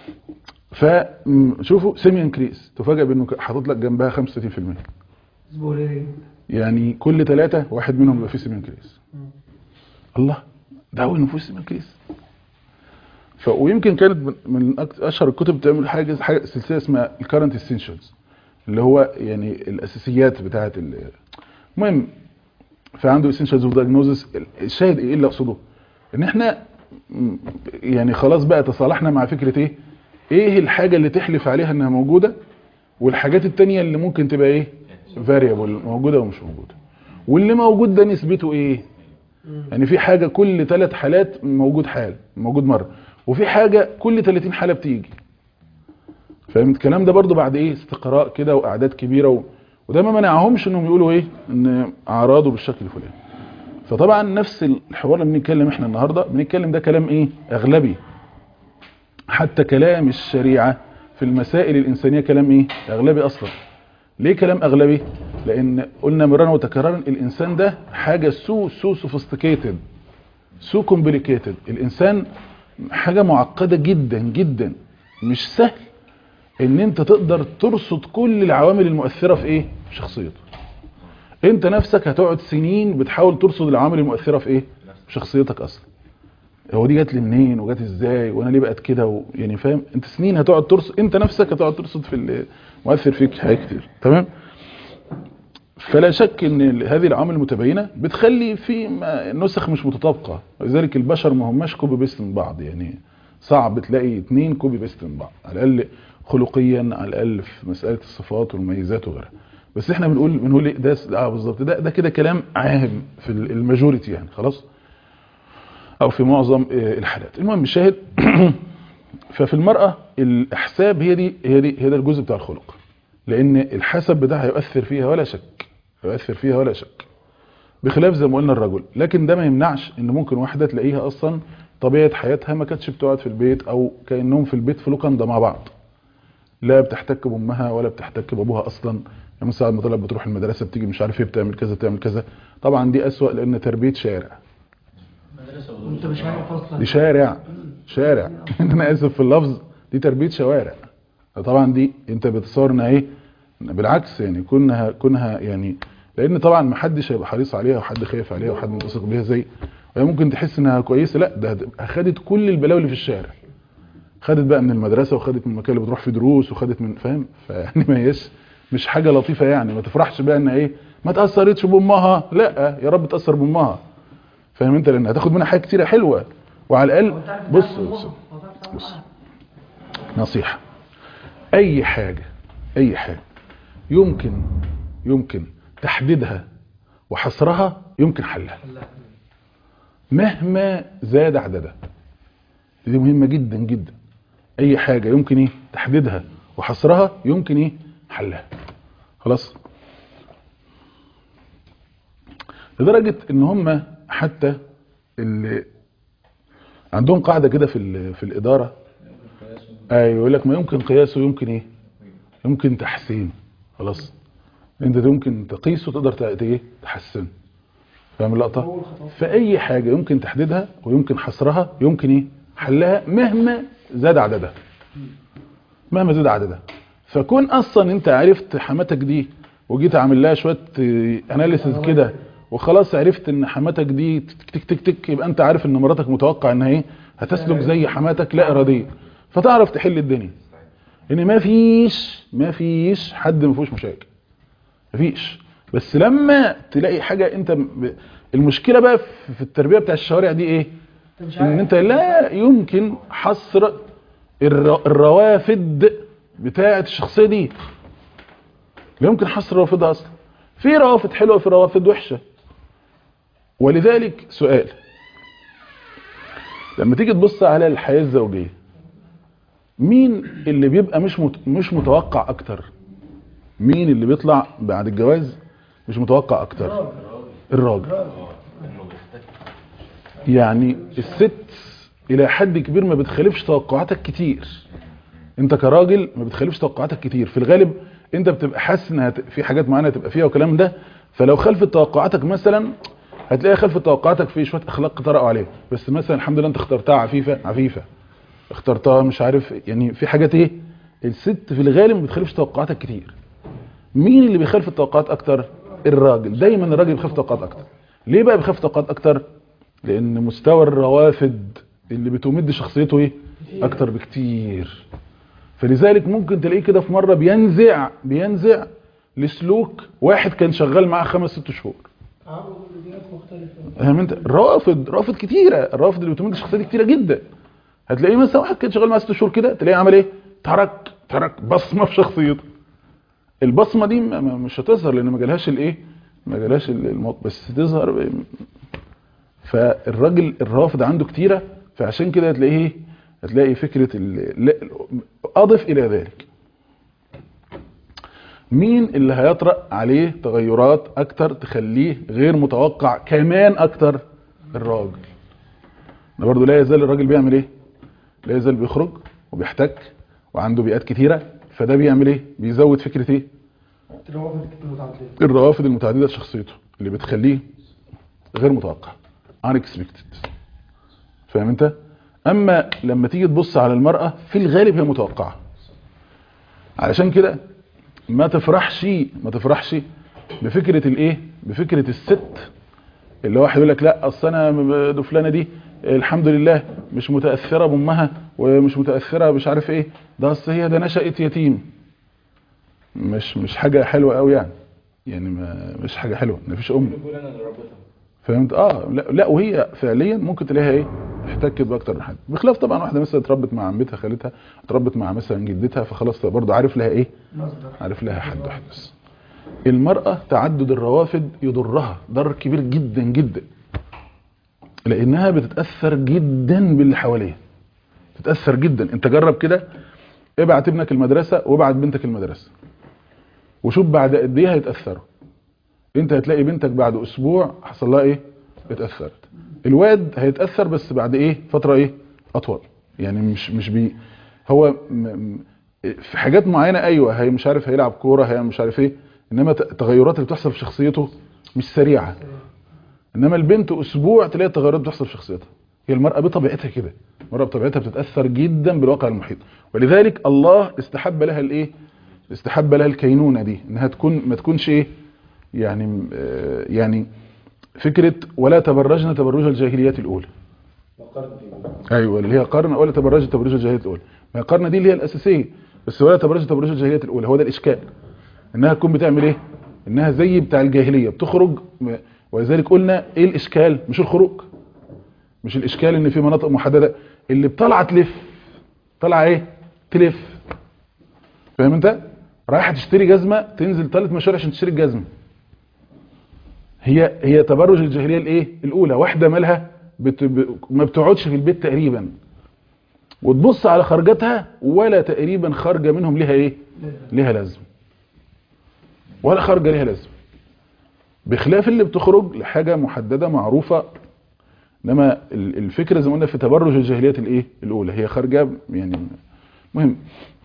فشوفوا سيميان كريس تفاجئ بانه حاطط لك جنبها 65% زبولين يعني كل ثلاثة واحد منهم يبقى فيه سيميان كريس الله ده اول نفوس سيميان كريس ف ويمكن كانت من- من أك- اشهر الكتب بتعمل حاجه حاجه سلسله اسمها الكرنت اسينشالز اللي هو يعني الاساسيات بتاعه ال- المهم فعنده اسينشالز اوف دايجنوزس الشاهد ايه اللي اقصده ان احنا م- يعني خلاص بقى تصالحنا مع فكره ايه ايه الحاجه اللي تحلف عليها انها موجوده والحاجات التانية اللي ممكن تبقى ايه فاريبل موجوده ومش موجوده واللي موجود ده نسبته ايه يعني في حاجه كل ثلاث حالات موجود حال موجود مره وفي حاجه كل 30 حاله بتيجي فاهم الكلام ده برضو بعد ايه استقراء كده واعداد كبيره و... وده ما منعهمش انهم يقولوا ايه ان اعراضه بالشكل الفلاني فطبعا نفس الحوار اللي بنتكلم احنا النهارده بنتكلم ده كلام ايه اغلبي حتى كلام الشريعه في المسائل الانسانيه كلام ايه اغلبي اصلا ليه كلام اغلبي لان قلنا مرارا وتكرارا الانسان ده حاجه سو سو سوفيستيكيتد سو كومبليكيتد الانسان حاجه معقده جدا جدا مش سهل ان انت تقدر ترصد كل العوامل المؤثره في ايه في شخصيته انت نفسك هتقعد سنين بتحاول ترصد العوامل المؤثره في ايه في شخصيتك اصلا هو دي جت لي منين وجت ازاي وانا ليه بقت كده و... يعني فاهم انت سنين هتقعد ترصد انت نفسك هتقعد ترصد في المؤثر فيك حاجات كتير تمام فلا شك ان ال- هذه العوامل المتباينه بتخلي في ما- نسخ مش متطابقه ولذلك البشر ما هماش كوبي بيست من بعض يعني صعب تلاقي اتنين كوبي بيست من بعض على الاقل خلقيا على الاقل في مساله الصفات والمميزات وغيرها بس احنا بنقول بنقول ايه ده اه بالظبط ده ده كده كلام عام في ال- الماجوريتي يعني خلاص او في معظم آه، الحالات المهم الشاهد ففي المرأة الإحساب هي دي هي دي هي ده الجزء بتاع الخلق لأن الحسب بتاعها يؤثر فيها ولا شك يؤثر فيها ولا شك بخلاف زي ما قلنا الرجل لكن ده ما يمنعش ان ممكن واحدة تلاقيها اصلا طبيعة حياتها ما كانتش بتقعد في البيت او كأنهم في البيت في لوكاندا مع بعض لا بتحتك بامها ولا بتحتك بابوها اصلا يعني مثلا ما طلعت بتروح المدرسة بتيجي مش عارف ايه بتعمل كذا بتعمل كذا طبعا دي اسوأ لان تربية شارع مدرسة وانت مش عارف اصلا دي شارع شارع انا اسف في اللفظ دي تربيه شوارع طبعا دي انت بتصور انها ايه بالعكس يعني كونها كونها يعني لان طبعا ما حدش هيبقى حريص عليها وحد خايف عليها وحد متثق بيها زي وهي ممكن تحس انها كويسه لا ده هتبقى خدت كل البلاوي اللي في الشارع خدت بقى من المدرسه وخدت من المكان اللي بتروح فيه دروس وخدت من فاهم فيعني ما هيش مش حاجه لطيفه يعني ما تفرحش بقى انها ايه ما تاثرتش بامها لا يا رب تاثر بامها فاهم انت لان هتاخد منها حاجات كتيره حلوه وعلى الاقل بص بص بص نصيحة أي حاجة أي حاجة يمكن يمكن تحديدها وحصرها يمكن حلها مهما زاد عددها دي مهمة جدا جدا أي حاجة يمكن إيه تحديدها وحصرها يمكن إيه حلها خلاص لدرجة إن هم حتى اللي عندهم قاعدة كده في ال- في الإدارة ايوه يقول لك ما يمكن قياسه يمكن ايه يمكن تحسينه خلاص انت يمكن تقيسه تقدر ت- ايه تحسنه فاهم اللقطه فاي حاجه يمكن تحديدها ويمكن حصرها يمكن ايه حلها مهما زاد عددها مهما زاد عددها فكون اصلا انت عرفت حماتك دي وجيت عامل لها شويه اناليسيز كده وخلاص عرفت ان حماتك دي تك تك تك تك يبقى انت عارف ان مراتك متوقع انها ايه هتسلك زي حماتك لا اراديه فتعرف تحل الدنيا ان ما فيش ما فيش حد ما فيهوش مشاكل ما فيش بس لما تلاقي حاجه انت ب... المشكله بقى في في التربيه بتاع الشوارع دي ايه انت مش ان عارف انت لا يمكن حصر الر... الروافد بتاعه الشخصيه دي لا يمكن حصر روافدها اصلا في روافد حلوه وفي روافد وحشه ولذلك سؤال لما تيجي تبص على الحياه الزوجيه مين اللي بيبقى مش مت... مش متوقع اكتر مين اللي بيطلع بعد الجواز مش متوقع اكتر الراجل يعني الست الى حد كبير ما بتخالفش توقعاتك كتير انت كراجل ما بتخالفش توقعاتك كتير في الغالب انت بتبقى حاسس ان هت... في حاجات معينه تبقى فيها وكلام ده فلو خلفت توقعاتك مثلا هتلاقي خلفت توقعاتك في شويه اخلاق طرقوا عليها بس مثلا الحمد لله انت اخترتها عفيفه عفيفه اخترتها مش عارف يعني في حاجات ايه الست في الغالب ما بتخالفش توقعاتك كتير مين اللي بيخالف التوقعات اكتر الراجل دايما الراجل بيخالف التوقعات اكتر ليه بقى بيخالف التوقعات اكتر لان مستوى الروافد اللي بتمد شخصيته ايه اكتر بكتير فلذلك ممكن تلاقيه كده في مره بينزع بينزع لسلوك واحد كان شغال معاه خمس ست شهور عمرو فيديوهات مختلفة فاهم انت روافد روافد كتيره الروافد اللي بتمد الشخصيه دي كتيره جدا هتلاقيه مثلا واحد كان شغال معاه ست شهور كده تلاقيه عمل ايه ترك ترك بصمه في شخصيته البصمه دي ما- ما- مش هتظهر لان ما جالهاش الايه ما جالهاش ال- الموت بس تظهر ب- فالراجل الروافد عنده كتيره فعشان كده هتلاقيه ايه هتلاقي فكره ال- لا- اضف الى ذلك مين اللي هيطرأ عليه تغيرات اكتر تخليه غير متوقع كمان اكتر الراجل ده برضه لا يزال الراجل بيعمل ايه لا يزال بيخرج وبيحتك وعنده بيئات كتيرة فده بيعمل ايه بيزود فكرة ايه الروافد المتعددة الروافد المتعددة لشخصيته اللي بتخليه غير متوقع unexpected فاهم انت اما لما تيجي تبص على المرأة في الغالب هي متوقعة علشان كده ما تفرحش ما تفرحش بفكرة الايه بفكرة الست اللي واحد يقول لك لا اصل انا م- فلانه دي الحمد لله مش متاثره بامها ومش متاثره مش عارف ايه ده اصل هي ده نشأت يتيم مش مش حاجه حلوه قوي يعني يعني ما مش حاجه حلوه مفيش ام بيقول انا اللي ربيتها فهمت اه لا, لا وهي فعليا ممكن تلاقيها ايه احتكت باكتر من حد بخلاف طبعا واحده مثلا اتربت مع عمتها خالتها اتربت مع مثلا جدتها فخلاص برضه عارف لها ايه مصدر عارف لها حد واحد بس المرأة تعدد الروافد يضرها ضرر كبير جدا جدا لانها بتتأثر جدا باللي حواليها تتأثر جدا انت جرب كده ابعت ابنك المدرسة وابعت بنتك المدرسة وشوف بعد قد ايه هيتأثروا انت هتلاقي بنتك بعد اسبوع حصل لها ايه اتأثرت الواد هيتأثر بس بعد ايه فترة ايه اطول يعني مش مش بي هو م م في حاجات معينة ايوه هي مش عارف هيلعب كورة هي مش عارف ايه انما ت- التغيرات اللي بتحصل في شخصيته مش سريعة انما البنت اسبوع تلاقي التغيرات بتحصل في شخصيتها هي المرأة بطبيعتها كده المرأة بطبيعتها بتتأثر جدا بالواقع المحيط ولذلك الله استحب لها الايه استحب لها الكينونة دي انها تكون ما تكونش ايه يعني آه، يعني فكرة ولا تبرجن تبرج الجاهليات الاولى فكرت ايوه اللي هي قرن ولا تبرج تبرج الجاهليه الاولى ما هي قرن دي اللي هي الاساسيه بس ولا تبرج تبرج الجاهليه الاولى هو ده الاشكال انها تكون بتعمل ايه انها زي بتاع الجاهليه بتخرج م- ولذلك قلنا ايه الاشكال مش الخروج مش الاشكال ان في مناطق محدده اللي بطلع تلف طالعه ايه تلف فاهم انت رايحه تشتري جزمه تنزل ثلاث مشوار عشان تشتري الجزمه هي هي تبرج الجاهليه الايه الاولى واحده مالها بت... ب... ما بتقعدش في البيت تقريبا وتبص على خرجتها ولا تقريبا خارجه منهم ليها ايه ليها لازم ولا خارجه ليها لازم بخلاف اللي بتخرج لحاجه محدده معروفه انما ال- الفكره زي ما قلنا في تبرج الجاهليات الايه الاولى هي خارجه يعني مهم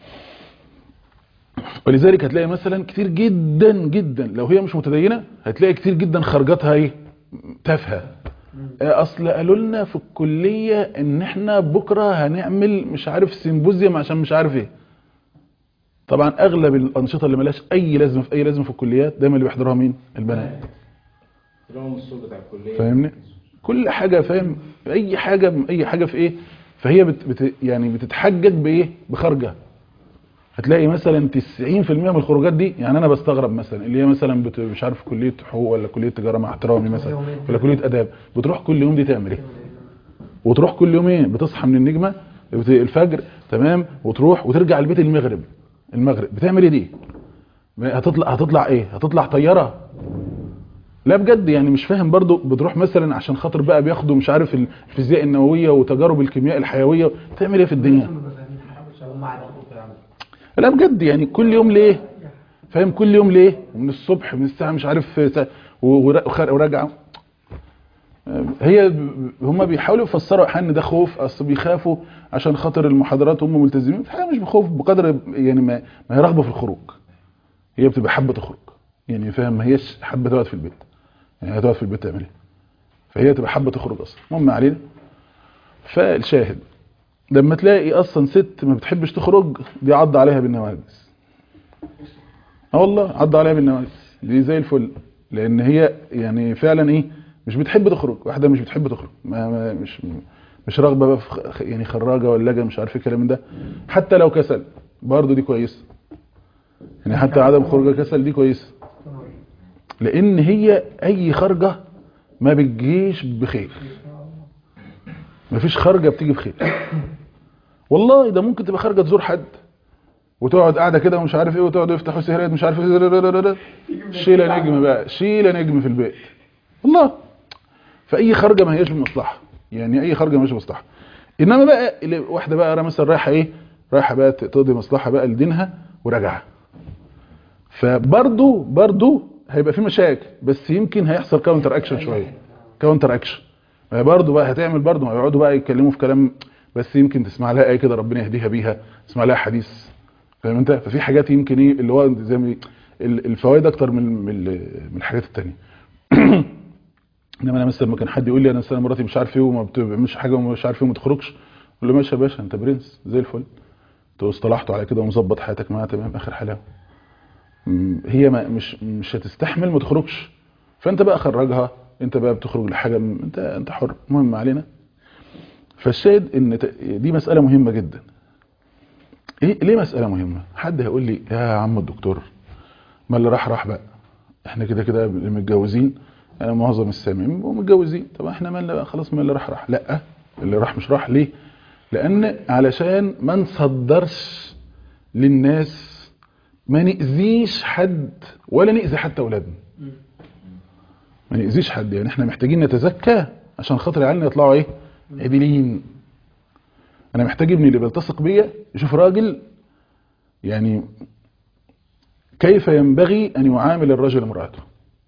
ولذلك هتلاقي مثلا كتير جدا جدا لو هي مش متدينه هتلاقي كتير جدا خرجتها ايه تافهه آه، اصل قالوا لنا في الكليه ان احنا بكره هنعمل مش عارف سيمبوزيوم عشان مش عارف ايه طبعا اغلب الانشطه اللي ملهاش اي لازمه في اي لازمه في الكليات دايما اللي بيحضرها مين البنات لهم الصوت بتاع الكليه فاهمني كل حاجه فاهم اي حاجه اي حاجه في ايه فهي بت بت يعني بتتحجج بايه بخارجه هتلاقي مثلا 90% من الخروجات دي يعني انا بستغرب مثلا اللي هي مثلا بت مش عارف كليه حقوق ولا كليه تجاره مع احترامي مثلا ولا كليه اداب بتروح كل يوم دي تعمل ايه وتروح كل يوم ايه بتصحى من النجمه بت- الفجر تمام وتروح وترجع البيت المغرب المغرب بتعمل ايه دي هتطلع هتطلع ايه هتطلع طياره لا بجد يعني مش فاهم برضو بتروح مثلا عشان خاطر بقى بياخدوا مش عارف الفيزياء النوويه وتجارب الكيمياء الحيويه تعمل ايه في الدنيا لا بجد يعني كل يوم ليه فاهم كل يوم ليه ومن الصبح من الساعه مش عارف ساعة ور- وخر- وراجعه هي هم بيحاولوا يفسروا احيانا ده خوف اصل بيخافوا عشان خاطر المحاضرات هم ملتزمين في حاجه مش بخوف بقدر يعني ما, ما هي رغبه في الخروج هي بتبقى حابه تخرج يعني فاهم ما هيش حابه تقعد في البيت يعني هتقعد في البيت تعمل ايه فهي تبقى حابه تخرج اصلا المهم علينا فالشاهد لما تلاقي اصلا ست ما بتحبش تخرج دي عض عليها بالنواجس اه والله عض عليها بالنواجس دي زي الفل لان هي يعني فعلا ايه مش بتحب تخرج واحده مش بتحب تخرج ما ما مش مش راغبه بقى في خ- يعني خراجه ولا لجا مش عارف ايه الكلام ده حتى لو كسل برضه دي كويسه يعني حتى عدم خروجها كسل دي كويسه لان هي اي خرجه ما بتجيش بخير مفيش خرجه بتيجي بخير والله ده ممكن تبقى خارجه تزور حد وتقعد قاعده كده ومش عارف ايه وتقعد يفتحوا سهرات مش عارف ايه شيله نجم بقى شيله نجم في البيت والله فاي خرجه ما هياش بمصلحه يعني اي خرجه ما هياش بمصلحه انما بقى اللي- واحده بقى مثلا رايحه ايه رايحه بقى تقضي مصلحه بقى لدينها وراجعه فبرضه برضه هيبقى في مشاكل بس يمكن هيحصل كاونتر اكشن شويه كاونتر اكشن ما برضه بقى هتعمل برضه ما يقعدوا بقى يتكلموا في كلام بس يمكن تسمع لها ايه كده ربنا يهديها بيها تسمع لها حديث فاهم انت ففي حاجات يمكن ايه اللي هو زي ما ال- الفوائد اكتر من من من الحاجات التانية انما انا مثلا لما كان حد يقول لي انا مثلا مراتي مش عارف ايه وما بتعملش حاجه ومش عارف ايه وما تخرجش اقول له ماشي يا باشا انت برنس زي الفل انتوا اصطلحتوا على كده ومظبط حياتك معاها تمام اخر حلاوه م- هي ما مش مش هتستحمل ما تخرجش فانت بقى خرجها انت بقى بتخرج لحاجه م- انت انت حر مهم علينا فالشاهد ان ت- دي مساله مهمه جدا ايه ليه مساله مهمه حد هيقول لي يا عم الدكتور ما اللي راح راح بقى احنا كده كده اللي متجوزين انا معظم السامعين ومتجوزين طب احنا مالنا بقى خلاص ما اللي راح راح لا اللي راح مش راح ليه لان علشان ما نصدرش للناس ما نأذيش حد ولا نأذي حتى اولادنا ما نأذيش حد يعني احنا محتاجين نتزكى عشان خاطر عيالنا يطلعوا ايه عدلين انا محتاج ابني اللي بيلتصق بيا يشوف راجل يعني كيف ينبغي ان يعامل الرجل امراته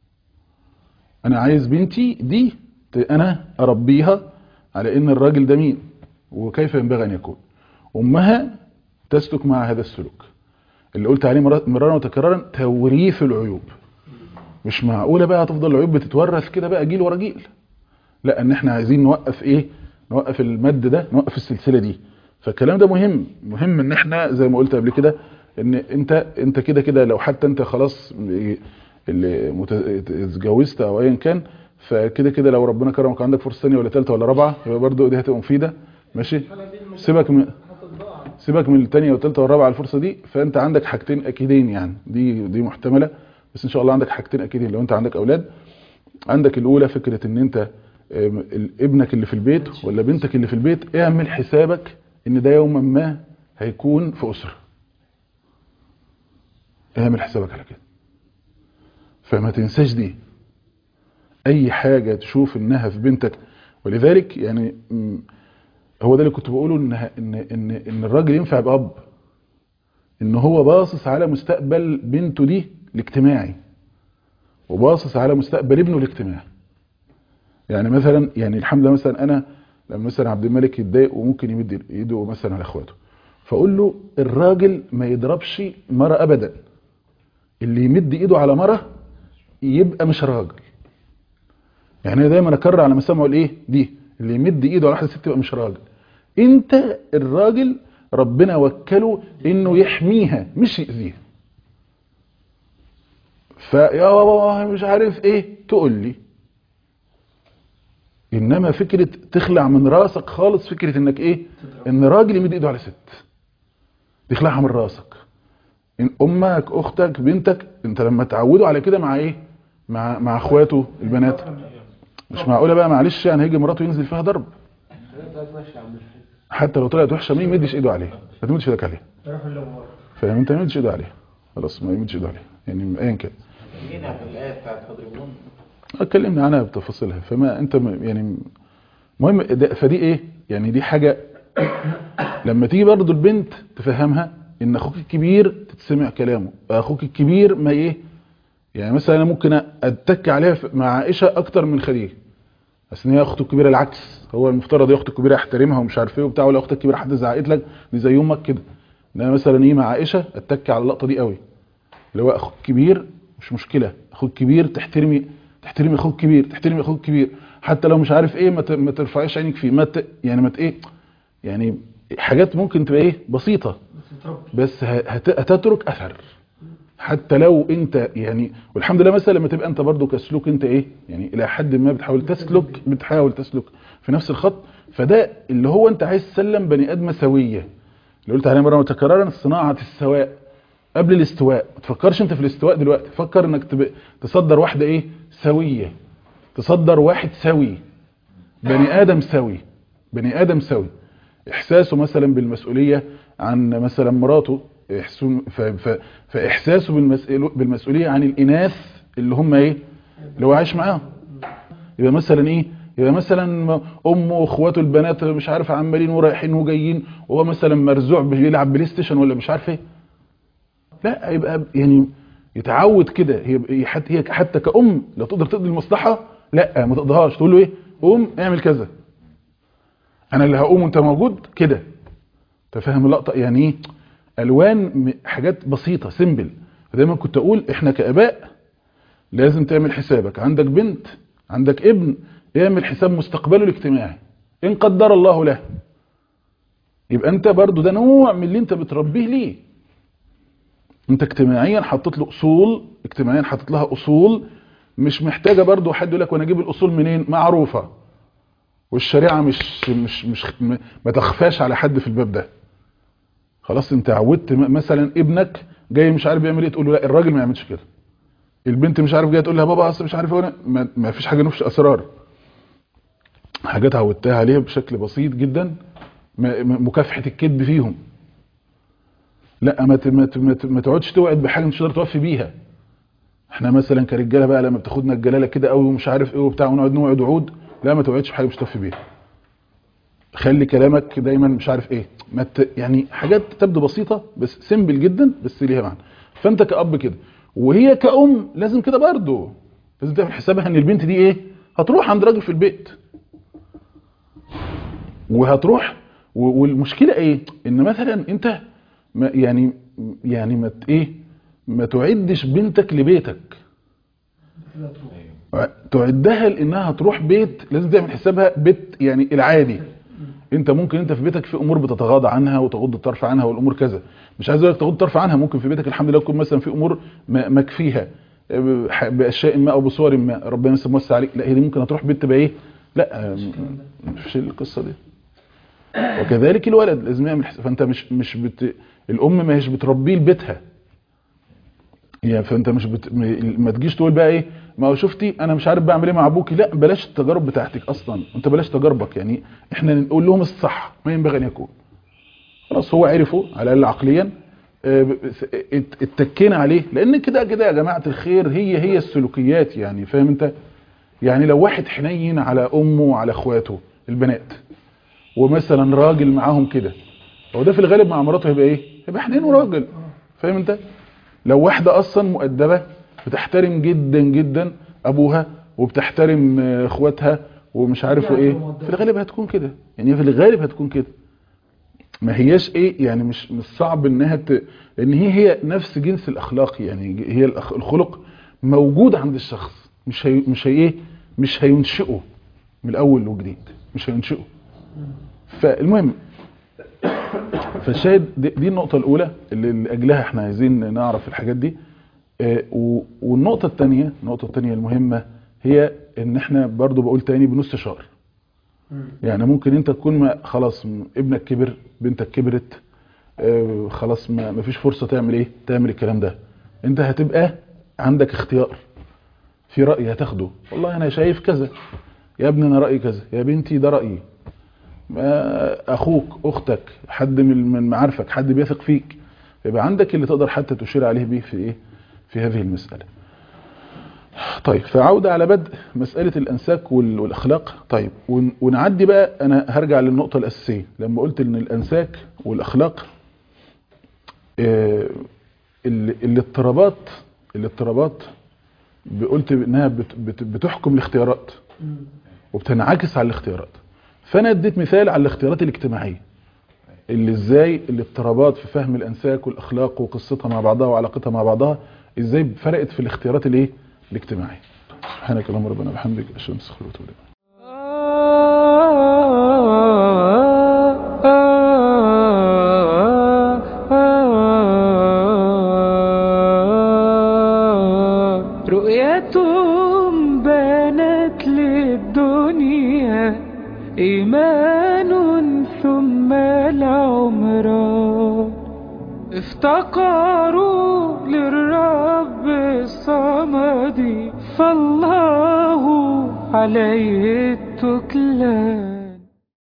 انا عايز بنتي دي ت- انا اربيها على ان الراجل ده مين وكيف ينبغي ان يكون امها تسلك مع هذا السلوك اللي قلت عليه مرات- مرارا وتكرارا توريث العيوب مش معقوله بقى هتفضل العيوب بتتورث كده بقى جيل ورا جيل لا ان احنا عايزين نوقف ايه نوقف المد ده نوقف السلسله دي فالكلام ده مهم مهم ان احنا زي ما قلت قبل كده ان انت انت كده كده لو حتى انت خلاص م- اللي مت- اتجوزت او ايا كان فكده كده لو ربنا كرمك عندك فرصه ثانيه ولا ثالثه ولا رابعه يبقى برضه دي هتبقى مفيده ماشي سيبك من سيبك من الثانيه والثالثه والرابعه الفرصه دي فانت عندك حاجتين اكيدين يعني دي دي محتمله بس ان شاء الله عندك حاجتين اكيدين لو انت عندك اولاد عندك الاولى فكره ان انت آم، ال- ابنك اللي في البيت ولا بنتك اللي في البيت اعمل حسابك ان ده يوما ما هيكون في اسره اعمل حسابك على كده فما تنساش دي اي حاجه تشوف انها في بنتك ولذلك يعني م، هو ده اللي كنت بقوله ان ان ان ان الراجل ينفع يبقى اب ان هو باصص على مستقبل بنته دي الاجتماعي وباصص على مستقبل ابنه الاجتماعي يعني مثلا يعني الحمد لله مثلا انا لما مثلا عبد الملك يتضايق وممكن يمد ايده مثلا على اخواته فاقول له الراجل ما يضربش مره ابدا اللي يمد ايده على مره يبقى مش راجل يعني انا دايما اكرر على مسامعه الايه دي اللي يمد ايده على واحده ست يبقى مش راجل انت الراجل ربنا وكله انه يحميها مش يأذيها فيا بابا مش عارف ايه تقول لي انما فكرة تخلع من راسك خالص فكرة انك ايه ان راجل يمد ايده على ست تخلعها من راسك إن امك اختك بنتك انت لما تعودوا على كده مع ايه مع مع اخواته البنات مش معقوله بقى معلش يعني هيجي مراته ينزل فيها ضرب حتى لو طلعت وحشه ما يمدش ايده عليها ما تمدش ايدك عليها يروح اللوار فاهم انت ما يمدش ايده عليها خلاص ما يمدش ايده عليها يعني ايا كان جينا في الآية بتاعت تضربون اتكلمنا عنها بتفاصيلها فما انت م- يعني مهم ده- فدي ايه يعني دي حاجة لما تيجي برضو البنت تفهمها ان اخوك الكبير تتسمع كلامه اخوك الكبير ما ايه يعني مثلا انا ممكن اتك عليها في- مع عائشة اكتر من خديجة بس ان هي اخته الكبيره العكس هو المفترض يا اخته الكبيره احترمها ومش عارف ايه وبتاع ولا اختك الكبيره حد زعقت لك دي زي امك كده انما مثلا ايه مع عائشه اتك على اللقطه دي قوي اللي هو اخوك الكبير مش مشكله اخوك الكبير تحترمي تحترمي اخوك الكبير تحترمي اخوك الكبير حتى لو مش عارف ايه ما ت- ما ترفعيش عينك فيه ما ت... يعني ما ت... ايه يعني حاجات ممكن تبقى ايه بسيطه بس تربي بس ه- هت... هتترك اثر حتى لو انت يعني والحمد لله مثلا لما تبقى انت برضو كسلوك انت ايه يعني الى حد ما بتحاول تسلك بتحاول تسلك في نفس الخط فده اللي هو انت عايز تسلم بني ادمه سويه اللي قلت عليه مره متكررا صناعه السواء قبل الاستواء ما تفكرش انت في الاستواء دلوقتي فكر انك تب... تصدر واحده ايه سويه تصدر واحد سوي بني ادم سوي بني ادم سوي احساسه مثلا بالمسؤوليه عن مثلا مراته إحسو- ف- ف- فاحساسه بالمسؤول- بالمسؤوليه عن الاناث اللي هم ايه اللي هو عايش معاهم يبقى مثلا ايه يبقى مثلا امه واخواته البنات مش عارف عمالين ورايحين وجايين وهو مثلا مرزوع بيلعب بلاي ستيشن ولا مش عارف ايه لا يبقى يعني يتعود كده هي هي حتى هي حتى كأم لو تقدر تقضي المصلحة لا ما تقضيهاش تقول له ايه قوم اعمل كذا انا اللي هقوم وانت موجود كده انت فاهم اللقطه يعني ايه الوان م- حاجات بسيطه سيمبل دايما كنت اقول احنا كاباء لازم تعمل حسابك عندك بنت عندك ابن اعمل حساب مستقبله الاجتماعي ان قدر الله له يبقى انت برضو ده نوع من اللي انت بتربيه ليه انت اجتماعيا حطيت له اصول اجتماعيا حطيت لها اصول مش محتاجه برضو حد يقول لك وانا اجيب الاصول منين معروفه والشريعه مش مش مش م- ما تخفاش على حد في الباب ده خلاص انت عودت م- مثلا ابنك جاي مش عارف بيعمل ايه تقول له لا الراجل ما يعملش كده البنت مش عارف جايه تقول لها بابا اصل مش عارف وانا ما, ما فيش حاجه نفش اسرار حاجات عودتها عليها بشكل بسيط جدا م- م- مكافحه الكذب فيهم لا ما ت- ما ت- ما ت- ما تقعدش توعد بحاجه مش تقدر توفي بيها احنا مثلا كرجاله بقى لما بتاخدنا الجلاله كده قوي ومش عارف ايه وبتاع ونقعد نوعد وعود لا ما توعدش بحاجه مش توفي بيها خلي كلامك دايما مش عارف ايه ما ت... يعني حاجات تبدو بسيطه بس سيمبل جدا بس ليها معنى فانت كأب كده وهي كأم لازم كده برضه لازم تعمل حسابها ان البنت دي ايه هتروح عند راجل في البيت وهتروح و- والمشكله ايه ان مثلا انت ما يعني يعني ما ت- ايه ما تعدش بنتك لبيتك تعدها لانها تروح بيت لازم تعمل حسابها بيت يعني العادي انت ممكن انت في بيتك في امور بتتغاضى عنها وتغض الطرف عنها والامور كذا مش عايز اقول لك تغض الطرف عنها ممكن في بيتك الحمد لله يكون مثلا في امور م- مكفيها ب- باشياء ما او بصور ما ربنا لسه موسع عليك لا هي دي ممكن هتروح بيت تبقى ايه لا مفيش القصه دي وكذلك الولد لازم يعمل حساب فانت مش مش بت... الام ما هيش بتربيه لبيتها يعني فانت مش بت... م- ما تجيش تقول بقى ايه ما هو شفتي انا مش عارف بعمل ايه مع ابوكي لا بلاش التجارب بتاعتك اصلا انت بلاش تجاربك يعني احنا نقول لهم الصح ما ينبغي ان يكون خلاص هو عرفه على الاقل عقليا آه، ب- ات- اتكينا عليه لان كده كده يا جماعه الخير هي هي السلوكيات يعني فاهم انت يعني لو واحد حنين على امه وعلى اخواته البنات ومثلا راجل معاهم كده هو ده في الغالب مع مراته هيبقى ايه هيبقى حنين وراجل فاهم انت لو واحده اصلا مؤدبه بتحترم جدا جدا ابوها وبتحترم آه، اخواتها ومش عارف ايه في الغالب هتكون كده يعني في الغالب هتكون كده ما هياش ايه يعني مش مش صعب انها ت... ان هي هي نفس جنس الاخلاق يعني هي الأخ- الخلق موجود عند الشخص مش هي مش هي ايه مش هينشئه من الاول وجديد مش هينشئه فالمهم فالشاهد دي, دي النقطة الأولى اللي لأجلها احنا عايزين نعرف الحاجات دي آه، و- والنقطة الثانية النقطة الثانية المهمة هي ان احنا برضو بقول تاني بنستشار يعني ممكن انت تكون ما خلاص م- ابنك كبر بنتك كبرت آه، خلاص ما ما فيش فرصة تعمل ايه تعمل الكلام ده انت هتبقى عندك اختيار في رأي هتاخده والله انا شايف كذا يا ابني انا رأيي كذا يا بنتي ده رأيي ما اخوك اختك حد من من معارفك حد بيثق فيك يبقى عندك اللي تقدر حتى تشير عليه بيه في ايه في هذه المسألة طيب فعودة على بدء مسألة الأنساك وال- والأخلاق طيب ون- ونعدي بقى أنا هرجع للنقطة الأساسية لما قلت إن الأنساك والأخلاق آه، ال- الاضطرابات الاضطرابات قلت إنها بت- بت- بتحكم الاختيارات وبتنعكس على الاختيارات فأنا اديت مثال على الاختيارات الاجتماعية اللي ازاي الاضطرابات في فهم الانساك والاخلاق وقصتها مع بعضها وعلاقتها مع بعضها ازاي فرقت في الاختيارات الايه الاجتماعيه سبحانك اللهم ربنا وبحمدك اشهد ان لا اله الا انت أستغفرك وأتوب إليك. رؤيتهم بانت للدنيا إيمان ثم العمران افتقروا للرب الصمد فالله عليه التكلان